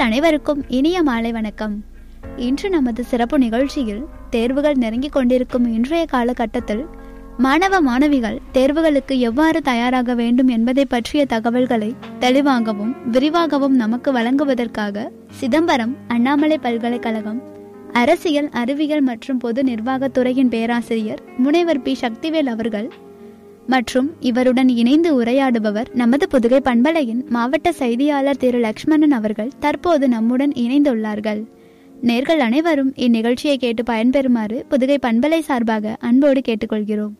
நேர்கள் அனைவருக்கும் இனிய மாலை வணக்கம் இன்று நமது சிறப்பு நிகழ்ச்சியில் தேர்வுகள் நெருங்கிக் கொண்டிருக்கும் இன்றைய காலகட்டத்தில் மாணவ மாணவிகள் தேர்வுகளுக்கு எவ்வாறு தயாராக வேண்டும் என்பதை பற்றிய தகவல்களை தெளிவாகவும் விரிவாகவும் நமக்கு வழங்குவதற்காக சிதம்பரம் அண்ணாமலை பல்கலைக்கழகம் அரசியல் அறிவியல் மற்றும் பொது நிர்வாகத்துறையின் பேராசிரியர் முனைவர் பி சக்திவேல் அவர்கள் மற்றும் இவருடன் இணைந்து உரையாடுபவர் நமது புதுகை பண்பலையின் மாவட்ட செய்தியாளர் திரு லக்ஷ்மணன் அவர்கள் தற்போது நம்முடன் இணைந்துள்ளார்கள் நேர்கள் அனைவரும் இந்நிகழ்ச்சியை கேட்டு பயன்பெறுமாறு புதுகை பண்பலை சார்பாக அன்போடு கேட்டுக்கொள்கிறோம்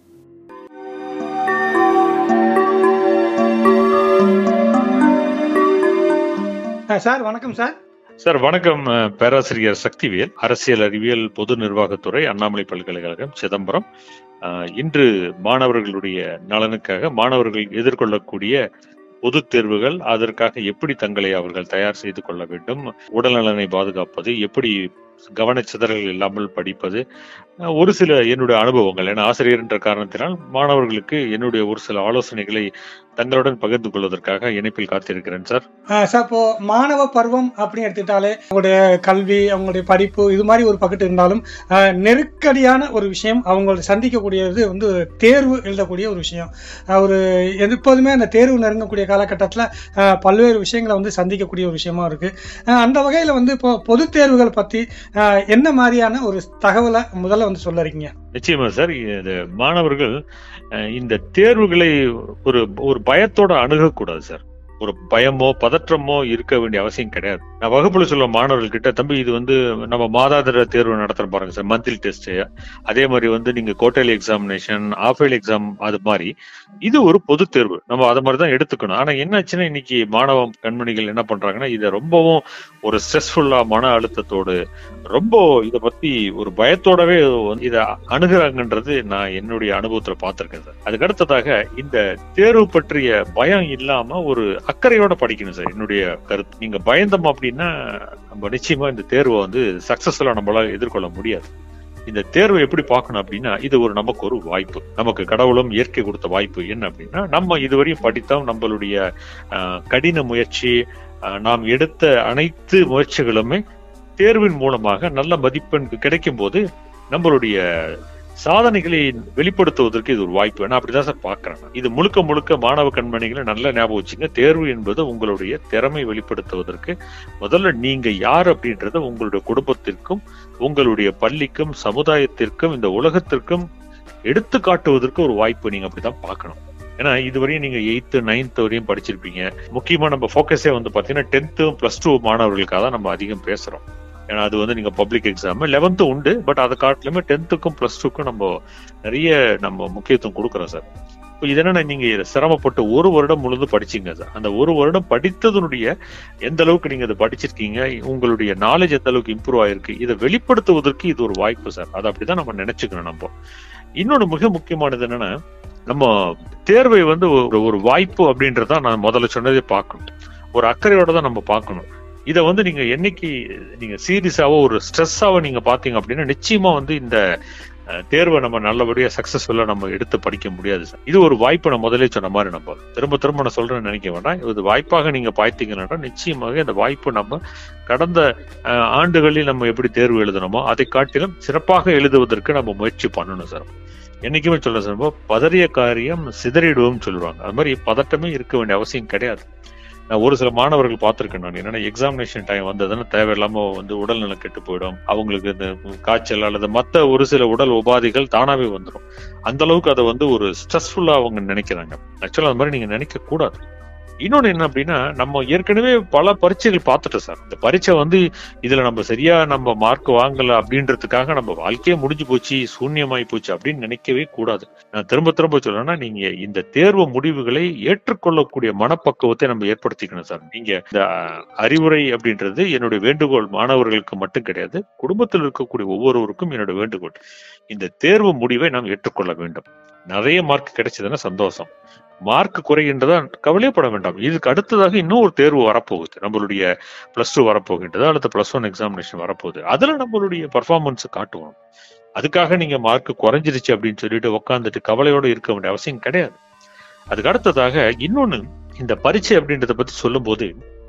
சார் வணக்கம் சார் சார் வணக்கம் அஹ், பேராசிரியர் சக்திவேல் அரசியல் அறிவியல் பொது நிர்வாகத்துறை அண்ணாமலை பல்கலைக்கழகம் சிதம்பரம் அஹ், இன்று மாணவர்களுடைய நலனுக்காக மாணவர்கள் எதிர்கொள்ளக்கூடிய பொதுத் தேர்வுகள் அதற்காக எப்படி தங்களை அவர்கள் தயார் செய்து கொள்ள வேண்டும் உடல்நலனை பாதுகாப்பது எப்படி கவனச்சிதறல் இல்லாமல் படிப்பது அஹ், ஒரு சில என்னுடைய அனுபவங்கள் ஏன்னா ஆசிரியர் என்ற காரணத்தினால் மாணவர்களுக்கு என்னுடைய ஒரு சில ஆலோசனைகளை தங்களுடன் பகிர்ந்து கொள்வதற்காக இணைப்பில் காத்திருக்கிறேன் சார் ஆஹ் சார் இப்போ மாணவ பருவம் அப்படின்னு எடுத்துக்கிட்டாலே அவங்களுடைய கல்வி அவங்களுடைய படிப்பு இது மாதிரி ஒரு பக்கத்து இருந்தாலும் ஆஹ் நெருக்கடியான ஒரு விஷயம் அவங்க சந்திக்கக்கூடியது வந்து தேர்வு எழுதக்கூடிய ஒரு விஷயம் ஆஹ் ஒரு எப்போதுமே அந்த தேர்வு நெருங்கக்கூடிய காலகட்டத்தில் பல்வேறு விஷயங்களை வந்து சந்திக்கக்கூடிய ஒரு விஷயமா இருக்கு ஆஹ் அந்த வகையில் வந்து இப்போ பொது தேர்வுகள் பற்றி ஆஹ் என்ன மாதிரியான ஒரு தகவலை முதல்ல வந்து சொல்ல இருக்கீங்க நிச்சயமா சார் இது மாணவர்கள் அஹ், இந்த தேர்வுகளை ஒரு ஒரு பயத்தோட அணுகக்கூடாது சார் ஒரு பயமோ பதற்றமோ இருக்க வேண்டிய அவசியம் கிடையாது நான் வகுப்புல சொல்ல மாணவர்கள் கிட்ட தம்பி இது வந்து நம்ம மாதாந்திர தேர்வு நடத்துறோம் பாருங்க சார் மந்த்லி டெஸ்ட் அதே மாதிரி வந்து நீங்க கோட்டலி எக்ஸாமினேஷன் ஆஃபைல் எக்ஸாம் அது மாதிரி இது ஒரு பொது தேர்வு நம்ம அதை மாதிரி தான் எடுத்துக்கணும் ஆனா என்னாச்சுன்னா இன்னைக்கு மாணவ கண்மணிகள் என்ன பண்றாங்கன்னா இதை ரொம்பவும் ஒரு ஸ்ட்ரெஸ்ஃபுல்லா மன அழுத்தத்தோடு ரொம்ப இத பத்தி ஒரு பயத்தோடவே இத அணுகுறாங்கன்றது நான் என்னுடைய அனுபவத்துல பார்த்திருக்கேன் சார் அதுக்கு அடுத்ததாக இந்த தேர்வு பற்றிய பயம் இல்லாம ஒரு அக்கறையோட படிக்கணும் சார் என்னுடைய கருத்து நீங்க பயந்தோம் அப்படின்னா நம்ம நிச்சயமா இந்த தேர்வை வந்து சக்சஸ்ஃபுல்லா நம்மளால எதிர்கொள்ள முடியாது இந்த தேர்வை எப்படி பார்க்கணும் அப்படின்னா இது ஒரு நமக்கு ஒரு வாய்ப்பு நமக்கு கடவுளும் இயற்கை கொடுத்த வாய்ப்பு என்ன அப்படின்னா நம்ம இதுவரையும் படித்தோம் நம்மளுடைய ஆஹ், கடின முயற்சி ஆஹ், நாம் எடுத்த அனைத்து முயற்சிகளுமே தேர்வின் மூலமாக நல்ல மதிப்பெண் கிடைக்கும் போது நம்மளுடைய சாதனைகளை வெளிப்படுத்துவதற்கு இது ஒரு வாய்ப்பு நான் அப்படிதான் சார் பாக்குறேன் இது முழுக்க முழுக்க மாணவ கண்மணிகளை நல்ல ஞாபகம் வச்சுங்க தேர்வு என்பது உங்களுடைய திறமை வெளிப்படுத்துவதற்கு முதல்ல நீங்க யார் அப்படின்றத உங்களுடைய குடும்பத்திற்கும் உங்களுடைய பள்ளிக்கும் சமுதாயத்திற்கும் இந்த உலகத்திற்கும் எடுத்து காட்டுவதற்கு ஒரு வாய்ப்பு நீங்க அப்படிதான் பார்க்கணும் ஏன்னா இதுவரையும் நீங்க எயித்து நைன்த் வரையும் படிச்சிருப்பீங்க முக்கியமா நம்ம ஃபோக்கஸே வந்து பாத்தீங்கன்னா டென்த்து பிளஸ் டூ மாணவர்களுக்காக தான் நம்ம அதிகம் பேசுறோம் ஏன்னா அது வந்து நீங்க பப்ளிக் எக்ஸாம் லெவன்த்து உண்டு பட் அதை காட்டிலுமே டென்த்துக்கும் பிளஸ் டூக்கும் நம்ம நிறைய நம்ம முக்கியத்துவம் கொடுக்குறோம் சார் இப்போ இது என்னன்னா நீங்க இதை சிரமப்பட்டு ஒரு வருடம் முழுது படிச்சீங்க சார் அந்த ஒரு வருடம் படித்ததனுடைய எந்த அளவுக்கு நீங்க அதை படிச்சிருக்கீங்க உங்களுடைய நாலேஜ் எந்த அளவுக்கு இம்ப்ரூவ் ஆயிருக்கு இதை வெளிப்படுத்துவதற்கு இது ஒரு வாய்ப்பு சார் அதை அப்படிதான் நம்ம நினைச்சுக்கணும் நம்ம இன்னொன்னு மிக முக்கியமானது என்னன்னா நம்ம தேர்வை வந்து ஒரு ஒரு வாய்ப்பு அப்படின்றத நான் முதல்ல சொன்னதே பார்க்கணும் ஒரு அக்கறையோட தான் நம்ம பார்க்கணும் இதை வந்து நீங்க என்னைக்கு நீங்க சீரியஸாவோ ஒரு ஸ்ட்ரெஸ்ஸாவோ நீங்க பாத்தீங்க அப்படின்னா நிச்சயமா வந்து இந்த அஹ், தேர்வை நம்ம நல்லபடியா சக்சஸ்ஃபுல்லா நம்ம எடுத்து படிக்க முடியாது சார் இது ஒரு வாய்ப்பு நான் முதலே சொன்ன மாதிரி நம்ம திரும்ப திரும்ப நான் சொல்றேன்னு நினைக்க வேண்டாம் இது வாய்ப்பாக நீங்க பார்த்தீங்கன்னா நிச்சயமாக இந்த வாய்ப்பு நம்ம கடந்த அஹ், ஆண்டுகளில் நம்ம எப்படி தேர்வு எழுதணுமோ அதை காட்டிலும் சிறப்பாக எழுதுவதற்கு நம்ம முயற்சி பண்ணணும் சார் என்னைக்குமே சொல்ல சார் இப்போ பதறிய காரியம் சிதறிடுவோம் சொல்லுவாங்க அது மாதிரி பதட்டமே இருக்க வேண்டிய அவசியம் கிடையாது நான் ஒரு சில மாணவர்கள் பார்த்திருக்கேன் நான் என்னன்னா எக்ஸாமினேஷன் டைம் வந்ததுன்னா தேவையில்லாம வந்து உடல்நலம் கெட்டு போயிடும் அவங்களுக்கு இந்த காய்ச்சல் அல்லது மத்த ஒரு சில உடல் உபாதைகள் தானாவே வந்துடும் அந்த அளவுக்கு அதை வந்து ஒரு ஸ்ட்ரெஸ்ஃபுல்லா அவங்க நினைக்கிறாங்க ஆக்சுவலா அது மாதிரி நீங்க நினைக்க கூடாது இன்னொன்னு என்ன அப்படின்னா நம்ம ஏற்கனவே பல பரீட்சைகள் பார்த்துட்டோம் சார் இந்த பரீட்சை வந்து இதுல நம்ம சரியா நம்ம மார்க் வாங்கல அப்படின்றதுக்காக நம்ம வாழ்க்கையே முடிஞ்சு போச்சு சூன்யமாயி போச்சு அப்படின்னு நினைக்கவே கூடாது நான் திரும்ப திரும்ப சொல்றேன்னா நீங்க இந்த தேர்வு முடிவுகளை ஏற்றுக்கொள்ளக்கூடிய மனப்பக்குவத்தை நம்ம ஏற்படுத்திக்கணும் சார் நீங்க இந்த அஹ், அறிவுரை அப்படின்றது என்னுடைய வேண்டுகோள் மாணவர்களுக்கு மட்டும் கிடையாது குடும்பத்தில் இருக்கக்கூடிய ஒவ்வொருவருக்கும் என்னோட வேண்டுகோள் இந்த தேர்வு முடிவை நாம் ஏற்றுக்கொள்ள வேண்டும் நிறைய மார்க் கிடைச்சதுன்னா சந்தோஷம் மார்க் குறைகின்றதா கவலையப்பட வேண்டாம் இதுக்கு அடுத்ததாக இன்னும் ஒரு தேர்வு வரப்போகுது நம்மளுடைய பிளஸ் டூ வரப்போகின்றது அல்லது பிளஸ் ஒன் எக்ஸாமினேஷன் வரப்போகுது அதுல நம்மளுடைய பர்ஃபார்மன்ஸ் காட்டுவோம் அதுக்காக நீங்க மார்க் குறைஞ்சிருச்சு அப்படின்னு சொல்லிட்டு உட்காந்துட்டு கவலையோட இருக்க வேண்டிய அவசியம் கிடையாது அதுக்கு அடுத்ததாக இன்னொன்னு இந்த பரீட்சை அப்படின்றத பத்தி சொல்லும்போது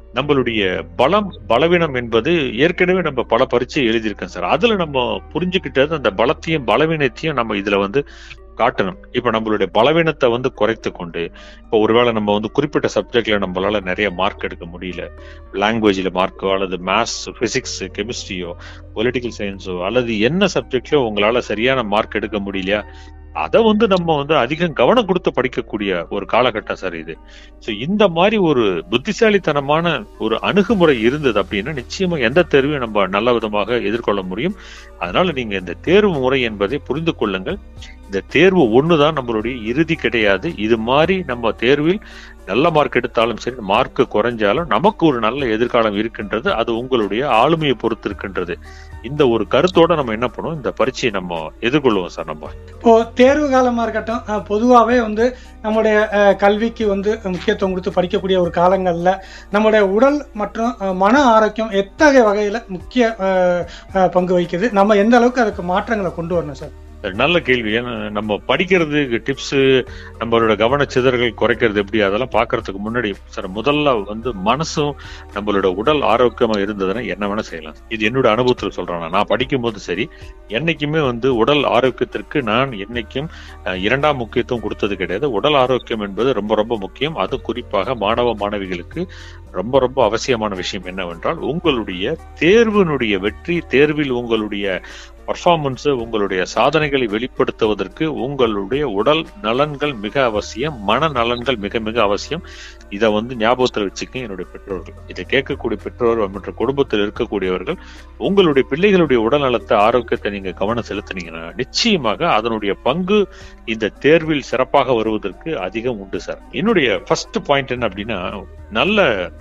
நம்மளுடைய பலம் பலவீனம் என்பது ஏற்கனவே நம்ம பல பரீட்சை எழுதியிருக்கோம் சார் அதுல நம்ம புரிஞ்சுக்கிட்டது அந்த பலத்தையும் பலவீனத்தையும் நம்ம இதுல வந்து காட்டணும் இப்ப நம்மளுடைய பலவீனத்தை வந்து குறைத்து கொண்டு இப்போ ஒருவேளை நம்ம வந்து குறிப்பிட்ட சப்ஜெக்ட்ல நம்மளால நிறைய மார்க் எடுக்க முடியல லாங்குவேஜ்ல மார்க்கோ அல்லது மேத்ஸ் பிசிக்ஸ் கெமிஸ்ட்ரியோ பொலிட்டிக்கல் சயின்ஸோ அல்லது என்ன சப்ஜெக்ட்லயோ உங்களால சரியான மார்க் எடுக்க முடியலையா அதை வந்து நம்ம வந்து அதிகம் கவனம் கொடுத்து படிக்கக்கூடிய ஒரு காலகட்டம் சார் இது ஸோ இந்த மாதிரி ஒரு புத்திசாலித்தனமான ஒரு அணுகுமுறை இருந்தது அப்படின்னா நிச்சயமா எந்த தேர்வையும் நம்ம நல்ல விதமாக எதிர்கொள்ள முடியும் அதனால நீங்க இந்த தேர்வு முறை என்பதை புரிந்து கொள்ளுங்கள் இந்த தேர்வு ஒண்ணுதான் நம்மளுடைய இறுதி கிடையாது இது மாதிரி நம்ம தேர்வில் நல்ல மார்க் எடுத்தாலும் சரி மார்க் குறைஞ்சாலும் நமக்கு ஒரு நல்ல எதிர்காலம் இருக்கின்றது அது உங்களுடைய ஆளுமையை பொறுத்து இருக்கின்றது இந்த ஒரு கருத்தோட நம்ம என்ன பண்ணுவோம் இந்த பரீட்சையை நம்ம எதிர்கொள்வோம் சார் நம்ம இப்போ தேர்வு காலமா இருக்கட்டும் அஹ், பொதுவாவே வந்து நம்முடைய அஹ், கல்விக்கு வந்து முக்கியத்துவம் கொடுத்து படிக்கக்கூடிய ஒரு காலங்கள்ல நம்முடைய உடல் மற்றும் அஹ், மன ஆரோக்கியம் எத்தகைய வகையில முக்கிய அஹ், அஹ், பங்கு வகிக்குது நம்ம எந்த அளவுக்கு அதுக்கு மாற்றங்களை கொண்டு வரணும் சார் நல்ல கேள்வி ஏன்னா நம்ம படிக்கிறதுக்கு டிப்ஸ் நம்மளோட கவனச்சிதறல் குறைக்கிறது எப்படி அதெல்லாம் பார்க்கறதுக்கு முன்னாடி சார் முதல்ல வந்து மனசும் நம்மளோட உடல் ஆரோக்கியமா இருந்ததுன்னா என்ன வேணா செய்யலாம் இது என்னோட அனுபவத்துல சொல்றேன் நான். நான் படிக்கும் போது சரி என்னைக்குமே வந்து உடல் ஆரோக்கியத்திற்கு நான் என்னைக்கும் அஹ், இரண்டாம் முக்கியத்துவம் கொடுத்தது கிடையாது உடல் ஆரோக்கியம் என்பது ரொம்ப ரொம்ப முக்கியம் அது குறிப்பாக மாணவ மாணவிகளுக்கு ரொம்ப ரொம்ப அவசியமான விஷயம் என்னவென்றால் உங்களுடைய தேர்வினுடைய வெற்றி தேர்வில் உங்களுடைய பர்ஃபார்மன்ஸ் உங்களுடைய சாதனைகளை வெளிப்படுத்துவதற்கு உங்களுடைய உடல் நலன்கள் மிக அவசியம் மன நலன்கள் மிக மிக அவசியம் இதை வந்து ஞாபகத்தில் வச்சுக்க என்னுடைய பெற்றோர்கள் இதை கேட்கக்கூடிய பெற்றோர் மற்றும் குடும்பத்தில் இருக்கக்கூடியவர்கள் உங்களுடைய பிள்ளைகளுடைய உடல் நலத்தை ஆரோக்கியத்தை நீங்க கவனம் செலுத்தினீங்கன்னா நிச்சயமாக அதனுடைய பங்கு இந்த தேர்வில் சிறப்பாக வருவதற்கு அதிகம் உண்டு சார் என்னுடைய ஃபர்ஸ்ட் பாயிண்ட் என்ன அப்படின்னா நல்ல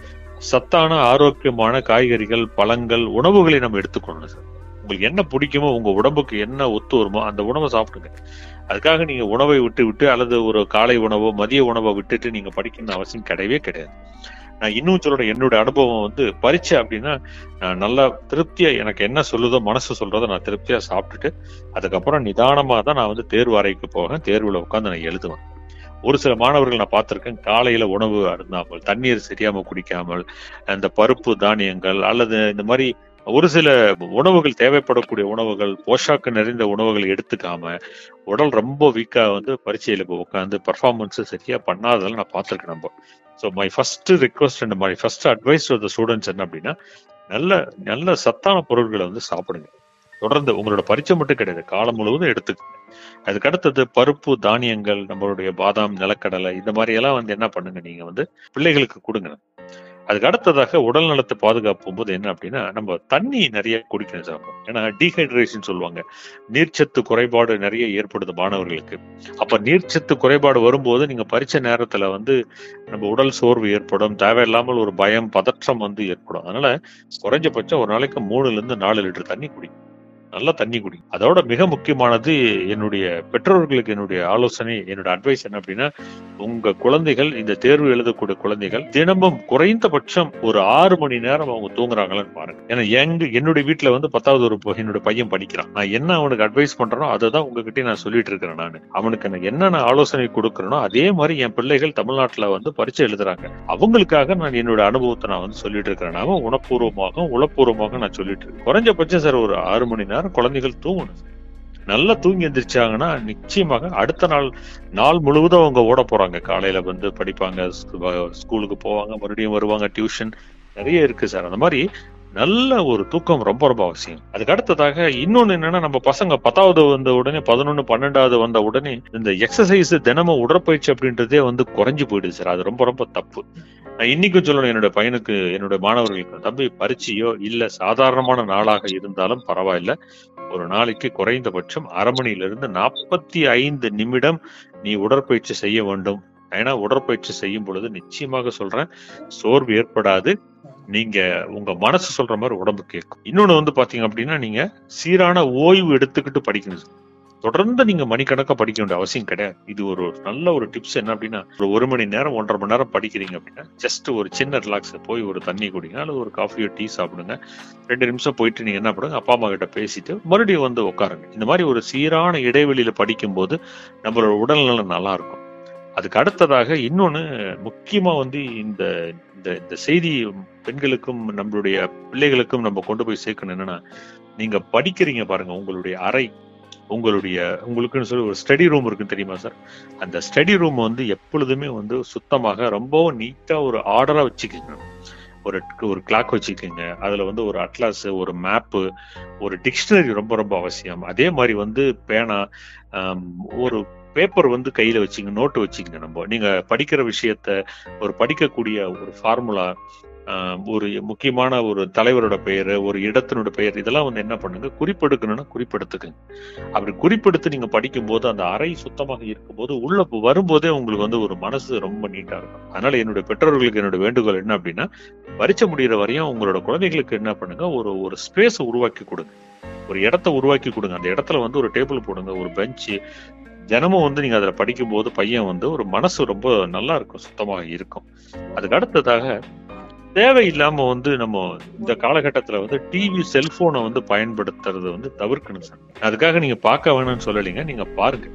சத்தான ஆரோக்கியமான காய்கறிகள் பழங்கள் உணவுகளை நம்ம எடுத்துக்கொள்ளணும் சார் உங்களுக்கு என்ன பிடிக்குமோ உங்க உடம்புக்கு என்ன ஒத்து வருமோ அந்த உணவை சாப்பிடுங்க அதுக்காக நீங்க உணவை விட்டு விட்டு அல்லது ஒரு காலை உணவோ மதிய உணவை விட்டுட்டு நீங்க படிக்கணும்னு அவசியம் கிடையவே கிடையாது நான் இன்னும் சொல்றேன் என்னோட அனுபவம் வந்து பரீட்சை அப்படின்னா நான் நல்லா திருப்தியா எனக்கு என்ன சொல்லுதோ மனசு சொல்றதோ நான் திருப்தியா சாப்பிட்டுட்டு அதுக்கப்புறம் நிதானமா தான் நான் வந்து தேர்வு அறைக்கு போவேன் தேர்வுல உட்காந்து நான் எழுதுவேன் ஒரு சில மாணவர்கள் நான் பார்த்திருக்கேன் காலையில உணவு அருந்தாமல் தண்ணீர் சரியாம குடிக்காமல் அந்த பருப்பு தானியங்கள் அல்லது இந்த மாதிரி ஒரு சில உணவுகள் தேவைப்படக்கூடிய உணவுகள் போஷாக்கு நிறைந்த உணவுகள் எடுத்துக்காம உடல் ரொம்ப வீக்கா வந்து பரீட்சையில போய் உட்காந்து பர்ஃபார்மன்ஸ் சரியா பண்ணாததெல்லாம் நான் பார்த்திருக்கேன் நம்ம so my first request and my first advice to the students என்ன அப்படின்னா நல்ல நல்ல சத்தான பொருட்களை வந்து சாப்பிடுங்க தொடர்ந்து உங்களோட பரீட்சை மட்டும் கிடையாது காலம் முழுவதும் எடுத்துக்கங்க அதுக்கு அடுத்தது பருப்பு தானியங்கள் நம்மளுடைய பாதாம் நிலக்கடலை இந்த மாதிரி எல்லாம் வந்து என்ன பண்ணுங்க நீங்க வந்து பிள்ளைகளுக்கு கொடுங்க அதுக்கு அடுத்ததாக உடல் நலத்தை பாதுகாப்பும் போது என்ன அப்படின்னா நம்ம தண்ணி நிறைய குடிக்கணும் சார் ஏன்னா டீஹைட்ரேஷன் சொல்லுவாங்க நீர்ச்சத்து குறைபாடு நிறைய ஏற்படுது மாணவர்களுக்கு அப்ப நீர்ச்சத்து குறைபாடு வரும்போது நீங்க பரீட்சை நேரத்துல வந்து நம்ம உடல் சோர்வு ஏற்படும் தேவையில்லாமல் ஒரு பயம் பதற்றம் வந்து ஏற்படும் அதனால குறைஞ்சபட்சம் ஒரு நாளைக்கு மூணுல இருந்து நாலு லிட்டர் தண்ணி குடி நல்லா தண்ணி குடி அதோட மிக முக்கியமானது என்னுடைய பெற்றோர்களுக்கு என்னுடைய ஆலோசனை என்னோட அட்வைஸ் என்ன அப்படின்னா உங்க குழந்தைகள் இந்த தேர்வு எழுதக்கூடிய குழந்தைகள் தினமும் குறைந்தபட்சம் ஒரு ஆறு மணி நேரம் அவங்க தூங்குறாங்களான்னு பாருங்க ஏன்னா எங்க என்னுடைய வீட்டுல வந்து பத்தாவது ஒரு ப- என்னோட பையன் படிக்கிறான் நான் என்ன அவனுக்கு அட்வைஸ் பண்றேனோ அதை தான் உங்ககிட்ட நான் சொல்லிட்டு இருக்கிறேன் நான் அவனுக்கு நான் என்னென்ன ஆலோசனை கொடுக்கறேனோ அதே மாதிரி என் பிள்ளைகள் தமிழ்நாட்டுல வந்து பரீட்சை எழுதுறாங்க அவங்களுக்காக நான் என்னோட அனுபவத்தை நான் வந்து சொல்லிட்டு இருக்கிறேன் அவன் உணப்பூர்வமாக உளப்பூர்வமாக நான் சொல்லிட்டு இருக்கேன் குறைஞ்சபட்சம் சார் ஒரு ஆறு மணி நேரம் குழந்தைகள் தூங்கணும் நல்லா தூங்கி எந்திரிச்சாங்கன்னா நிச்சயமாக அடுத்த நாள் நாள் முழுவதும் அவங்க ஓட போறாங்க காலையில வந்து படிப்பாங்க ஸ்கூ- ஸ்கூலுக்கு போவாங்க மறுபடியும் வருவாங்க டியூஷன் நிறைய இருக்கு சார் அந்த மாதிரி நல்ல ஒரு தூக்கம் ரொம்ப ரொம்ப அவசியம் அதுக்கு அடுத்ததாக இன்னொன்னு என்னன்னா நம்ம பசங்க பத்தாவது வந்த உடனே பதினொன்னு பன்னெண்டாவது வந்த உடனே இந்த எக்ஸசைஸ் தினமும் உடற்பயிற்சி அப்படின்றதே வந்து குறைஞ்சு போயிடுது சார் அது ரொம்ப ரொம்ப தப்பு நான் இன்னைக்கும் சொல்லணும் என்னோட பையனுக்கு என்னோட மாணவர்களுக்கு தம்பி பரீட்சையோ இல்ல சாதாரணமான நாளாக இருந்தாலும் பரவாயில்ல ஒரு நாளைக்கு குறைந்தபட்சம் அரை மணியிலிருந்து நாற்பத்தி ஐந்து நிமிடம் நீ உடற்பயிற்சி செய்ய வேண்டும் ஏன்னா உடற்பயிற்சி செய்யும் பொழுது நிச்சயமாக சொல்றேன் சோர்வு ஏற்படாது நீங்க உங்க மனசு சொல்ற மாதிரி உடம்பு கேட்கும் இன்னொன்னு வந்து பாத்தீங்க அப்படின்னா நீங்க சீரான ஓய்வு எடுத்துக்கிட்டு படிக்கணும் தொடர்ந்து நீங்க மணிக்கணக்கா படிக்க வேண்டிய அவசியம் கிடையாது இது ஒரு நல்ல ஒரு டிப்ஸ் என்ன அப்படின்னா ஒரு ஒரு மணி நேரம் ஒன்றரை மணி நேரம் படிக்கிறீங்க அப்படின்னா ஜஸ்ட் ஒரு சின்ன ரிலாக்ஸ் போய் ஒரு தண்ணி குடிங்க அல்லது ஒரு காஃபியோ டீ சாப்பிடுங்க ரெண்டு நிமிஷம் போயிட்டு நீங்க என்ன பண்ணுங்க அப்பா அம்மா கிட்ட பேசிட்டு மறுபடியும் வந்து உட்காருங்க இந்த மாதிரி ஒரு சீரான இடைவெளியில படிக்கும்போது நம்மளோட உடல்நலம் நல்லா இருக்கும் அதுக்கு அடுத்ததாக இன்னொன்னு முக்கியமா வந்து இந்த இந்த இந்த செய்தி பெண்களுக்கும் நம்மளுடைய பிள்ளைகளுக்கும் நம்ம கொண்டு போய் சேர்க்கணும் என்னன்னா நீங்க படிக்கிறீங்க பாருங்க உங்களுடைய அறை உங்களுடைய உங்களுக்குன்னு சொல்லி ஒரு ஸ்டடி ரூம் இருக்குன்னு தெரியுமா சார் அந்த ஸ்டடி ரூம் வந்து எப்பொழுதுமே வந்து சுத்தமாக ரொம்ப நீட்டா ஒரு ஆர்டரா வச்சுக்கோங்க ஒரு ஒரு கிளாக் வச்சுக்கோங்க அதுல வந்து ஒரு அட்லாஸ் ஒரு மேப்பு ஒரு டிக்ஷனரி ரொம்ப ரொம்ப அவசியம் அதே மாதிரி வந்து பேனா ஆம், ஒரு பேப்பர் வந்து கையில வச்சுங்க நோட்டு வச்சுக்கங்க நம்ம நீங்க படிக்கிற விஷயத்த ஒரு படிக்கக்கூடிய ஒரு ஃபார்முலா ஒரு முக்கியமான ஒரு தலைவரோட பெயர் ஒரு இடத்தினோட பெயர் இதெல்லாம் வந்து என்ன பண்ணுங்க குறிப்பெடுக்கணும்னா குறிப்பெடுத்துக்குங்க அப்படி குறிப்பெடுத்து நீங்க படிக்கும்போது அந்த அறை சுத்தமாக இருக்கும்போது உள்ள வரும்போதே உங்களுக்கு வந்து ஒரு மனசு ரொம்ப நீட்டா இருக்கும் அதனால என்னுடைய பெற்றோர்களுக்கு என்னோட வேண்டுகோள் என்ன அப்படின்னா பரிச்சை முடிகிற வரையும் உங்களோட குழந்தைகளுக்கு என்ன பண்ணுங்க ஒரு ஒரு ஸ்பேஸ் உருவாக்கி கொடுங்க ஒரு இடத்த உருவாக்கி கொடுங்க அந்த இடத்துல வந்து ஒரு டேபிள் போடுங்க ஒரு பெஞ்சு தினமும் வந்து நீங்க அதுல படிக்கும்போது பையன் வந்து ஒரு மனசு ரொம்ப நல்லா இருக்கும் சுத்தமாக இருக்கும் அதுக்கு அடுத்ததாக தேவையில்லாம வந்து நம்ம இந்த காலகட்டத்துல வந்து டிவி செல்போனை வந்து பயன்படுத்துறது வந்து தவிர்க்கணும் சார் அதுக்காக நீங்க பார்க்க வேணும்னு சொல்லலைங்க நீங்க பாருங்க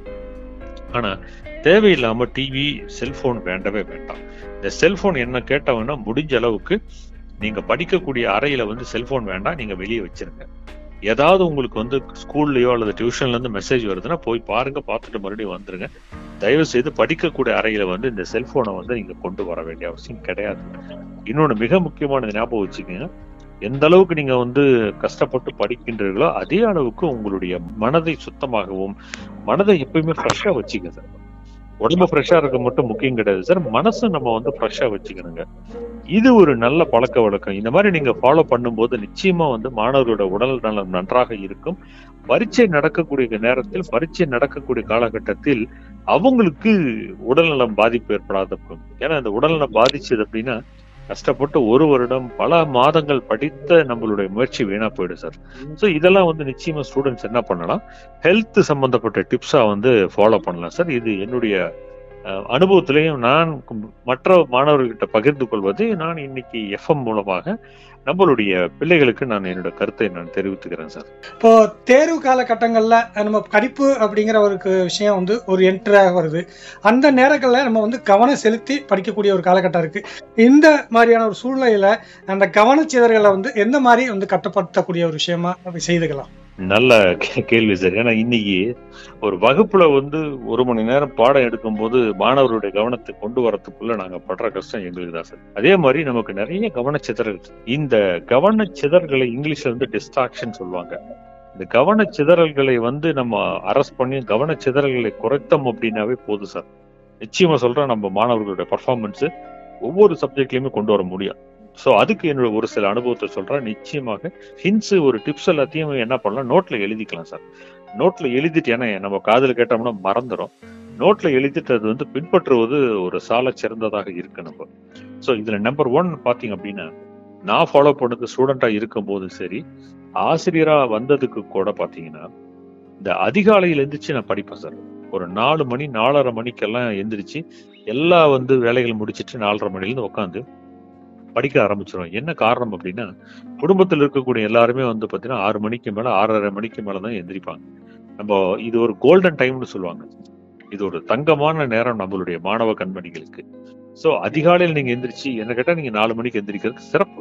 ஆனா தேவையில்லாம டிவி செல்போன் வேண்டவே வேண்டாம் இந்த செல்போன் என்ன கேட்டவங்கன்னா முடிஞ்ச அளவுக்கு நீங்க படிக்கக்கூடிய அறையில வந்து செல்போன் வேண்டாம் நீங்க வெளியே வச்சிருங்க ஏதாவது உங்களுக்கு வந்து ஸ்கூல்லயோ அல்லது டியூஷன்ல இருந்து மெசேஜ் வருதுன்னா போய் பாருங்க பார்த்துட்டு மறுபடியும் வந்துருங்க தயவு செய்து படிக்கக்கூடிய அறையில வந்து இந்த செல்போனை வந்து நீங்க கொண்டு வர வேண்டிய அவசியம் கிடையாது இன்னொன்னு மிக முக்கியமானது ஞாபகம் வச்சுக்கோங்க எந்த அளவுக்கு நீங்க வந்து கஷ்டப்பட்டு படிக்கின்றீர்களோ அதே அளவுக்கு உங்களுடைய மனதை சுத்தமாகவும் மனதை எப்பயுமே ஃப்ரெஷ்ஷா வச்சுக்க சார் உடம்பு ஃப்ரெஷ்ஷா இருக்க மட்டும் முக்கியம் கிடையாது சார் மனசு நம்ம வந்து ஃப்ரெஷ்ஷா வச்சுக்கணுங்க இது ஒரு நல்ல பழக்க வழக்கம் இந்த மாதிரி நீங்க ஃபாலோ பண்ணும்போது நிச்சயமா வந்து மாணவர்களோட உடல் நலம் நன்றாக இருக்கும் பரீட்சை நடக்கக்கூடிய நேரத்தில் பரீட்சை நடக்கக்கூடிய காலகட்டத்தில் அவங்களுக்கு உடல்நலம் பாதிப்பு ஏற்படாத இருக்கும் ஏன்னா இந்த உடல்நலம் பாதிச்சது அப்படின்னா கஷ்டப்பட்டு ஒரு வருடம் பல மாதங்கள் படித்த நம்மளுடைய முயற்சி வீணா போயிடும் சார் ஸோ இதெல்லாம் வந்து நிச்சயமா ஸ்டூடெண்ட்ஸ் என்ன பண்ணலாம் ஹெல்த் சம்பந்தப்பட்ட டிப்ஸா வந்து ஃபாலோ பண்ணலாம் சார் இது என்னுடைய அஹ், அனுபவத்திலையும் நான் மற்ற மாணவர்கள்கிட்ட பகிர்ந்து கொள்வது நான் இன்னைக்கு எஃப்எம் மூலமாக நம்மளுடைய பிள்ளைகளுக்கு நான் என்னோட கருத்தை நான் தெரிவித்துக்கிறேன் சார் இப்போ தேர்வு காலகட்டங்கள்ல நம்ம படிப்பு அப்படிங்கிற ஒரு கு- விஷயம் வந்து ஒரு என்ட்ராக வருது அந்த நேரங்களில் நம்ம வந்து கவனம் செலுத்தி படிக்கக்கூடிய ஒரு காலகட்டம் இருக்கு இந்த மாதிரியான ஒரு சூழ்நிலையில அந்த கவனச்சிதறலை வந்து எந்த மாதிரி வந்து கட்டுப்படுத்தக்கூடிய ஒரு விஷயமா அப்படி செய்துக்கலாம் நல்ல கே- கேள்வி சார் ஏன்னா இன்னைக்கு ஒரு வகுப்புல வந்து ஒரு மணி நேரம் பாடம் எடுக்கும்போது மாணவருடைய கவனத்தை கொண்டு வரதுக்குள்ள நாங்க படுற கஷ்டம் எங்களுக்கு தான் சார் அதே மாதிரி நமக்கு நிறைய கவனச்சிதறல் இந்த கவனச்சிதறல்களை இங்கிலீஷ்ல வந்து டிஸ்ட்ராக்ஷன் சொல்லுவாங்க இந்த கவனச்சிதறல்களை வந்து நம்ம அரெஸ்ட் பண்ணி கவனச்சிதறல்களை குறைத்தோம் அப்படின்னாவே போதும் சார் நிச்சயமா சொல்றேன் நம்ம மாணவர்களுடைய பர்ஃபார்மன்ஸ் ஒவ்வொரு சப்ஜெக்ட்லயுமே கொண்டு வர முடியும் சோ அதுக்கு என்னோட ஒரு சில அனுபவத்தை சொல்றேன் நிச்சயமாக ஹின்ஸ் ஒரு டிப்ஸ் எல்லாத்தையும் என்ன பண்ணலாம் நோட்ல எழுதிக்கலாம் சார் நோட்ல எழுதிட்டு ஏன்னா நம்ம காதுல கேட்டோம்னா மறந்துடும் நோட்ல எழுதிட்டு அது வந்து பின்பற்றுவது ஒரு சால சிறந்ததாக இருக்கு நம்ம சோ இதுல நம்பர் ஒன் பாத்தீங்க அப்படின்னா நான் ஃபாலோ பண்ணது ஸ்டூடெண்டா இருக்கும் போது சரி ஆசிரியரா வந்ததுக்கு கூட பாத்தீங்கன்னா இந்த அதிகாலையில எந்திரிச்சு நான் படிப்பேன் சார் ஒரு நாலு மணி நாலரை மணிக்கெல்லாம் எந்திரிச்சு எல்லா வந்து வேலைகள் முடிச்சிட்டு நாலரை மணில இருந்து உட்காந்து படிக்க ஆரம்பிச்சிடும் என்ன காரணம் அப்படின்னா குடும்பத்தில் இருக்கக்கூடிய எல்லாருமே வந்து பாத்தீங்கன்னா ஆறு மணிக்கு மேல ஆறரை மணிக்கு மேல தான் எந்திரிப்பாங்க நம்ம இது ஒரு கோல்டன் டைம்னு சொல்லுவாங்க இது ஒரு தங்கமான நேரம் நம்மளுடைய மாணவ கண்மணிகளுக்கு சோ அதிகாலையில் நீங்க எந்திரிச்சு என்ன கேட்டா நீங்க நாலு மணிக்கு எந்திரிக்கிறது சிறப்பு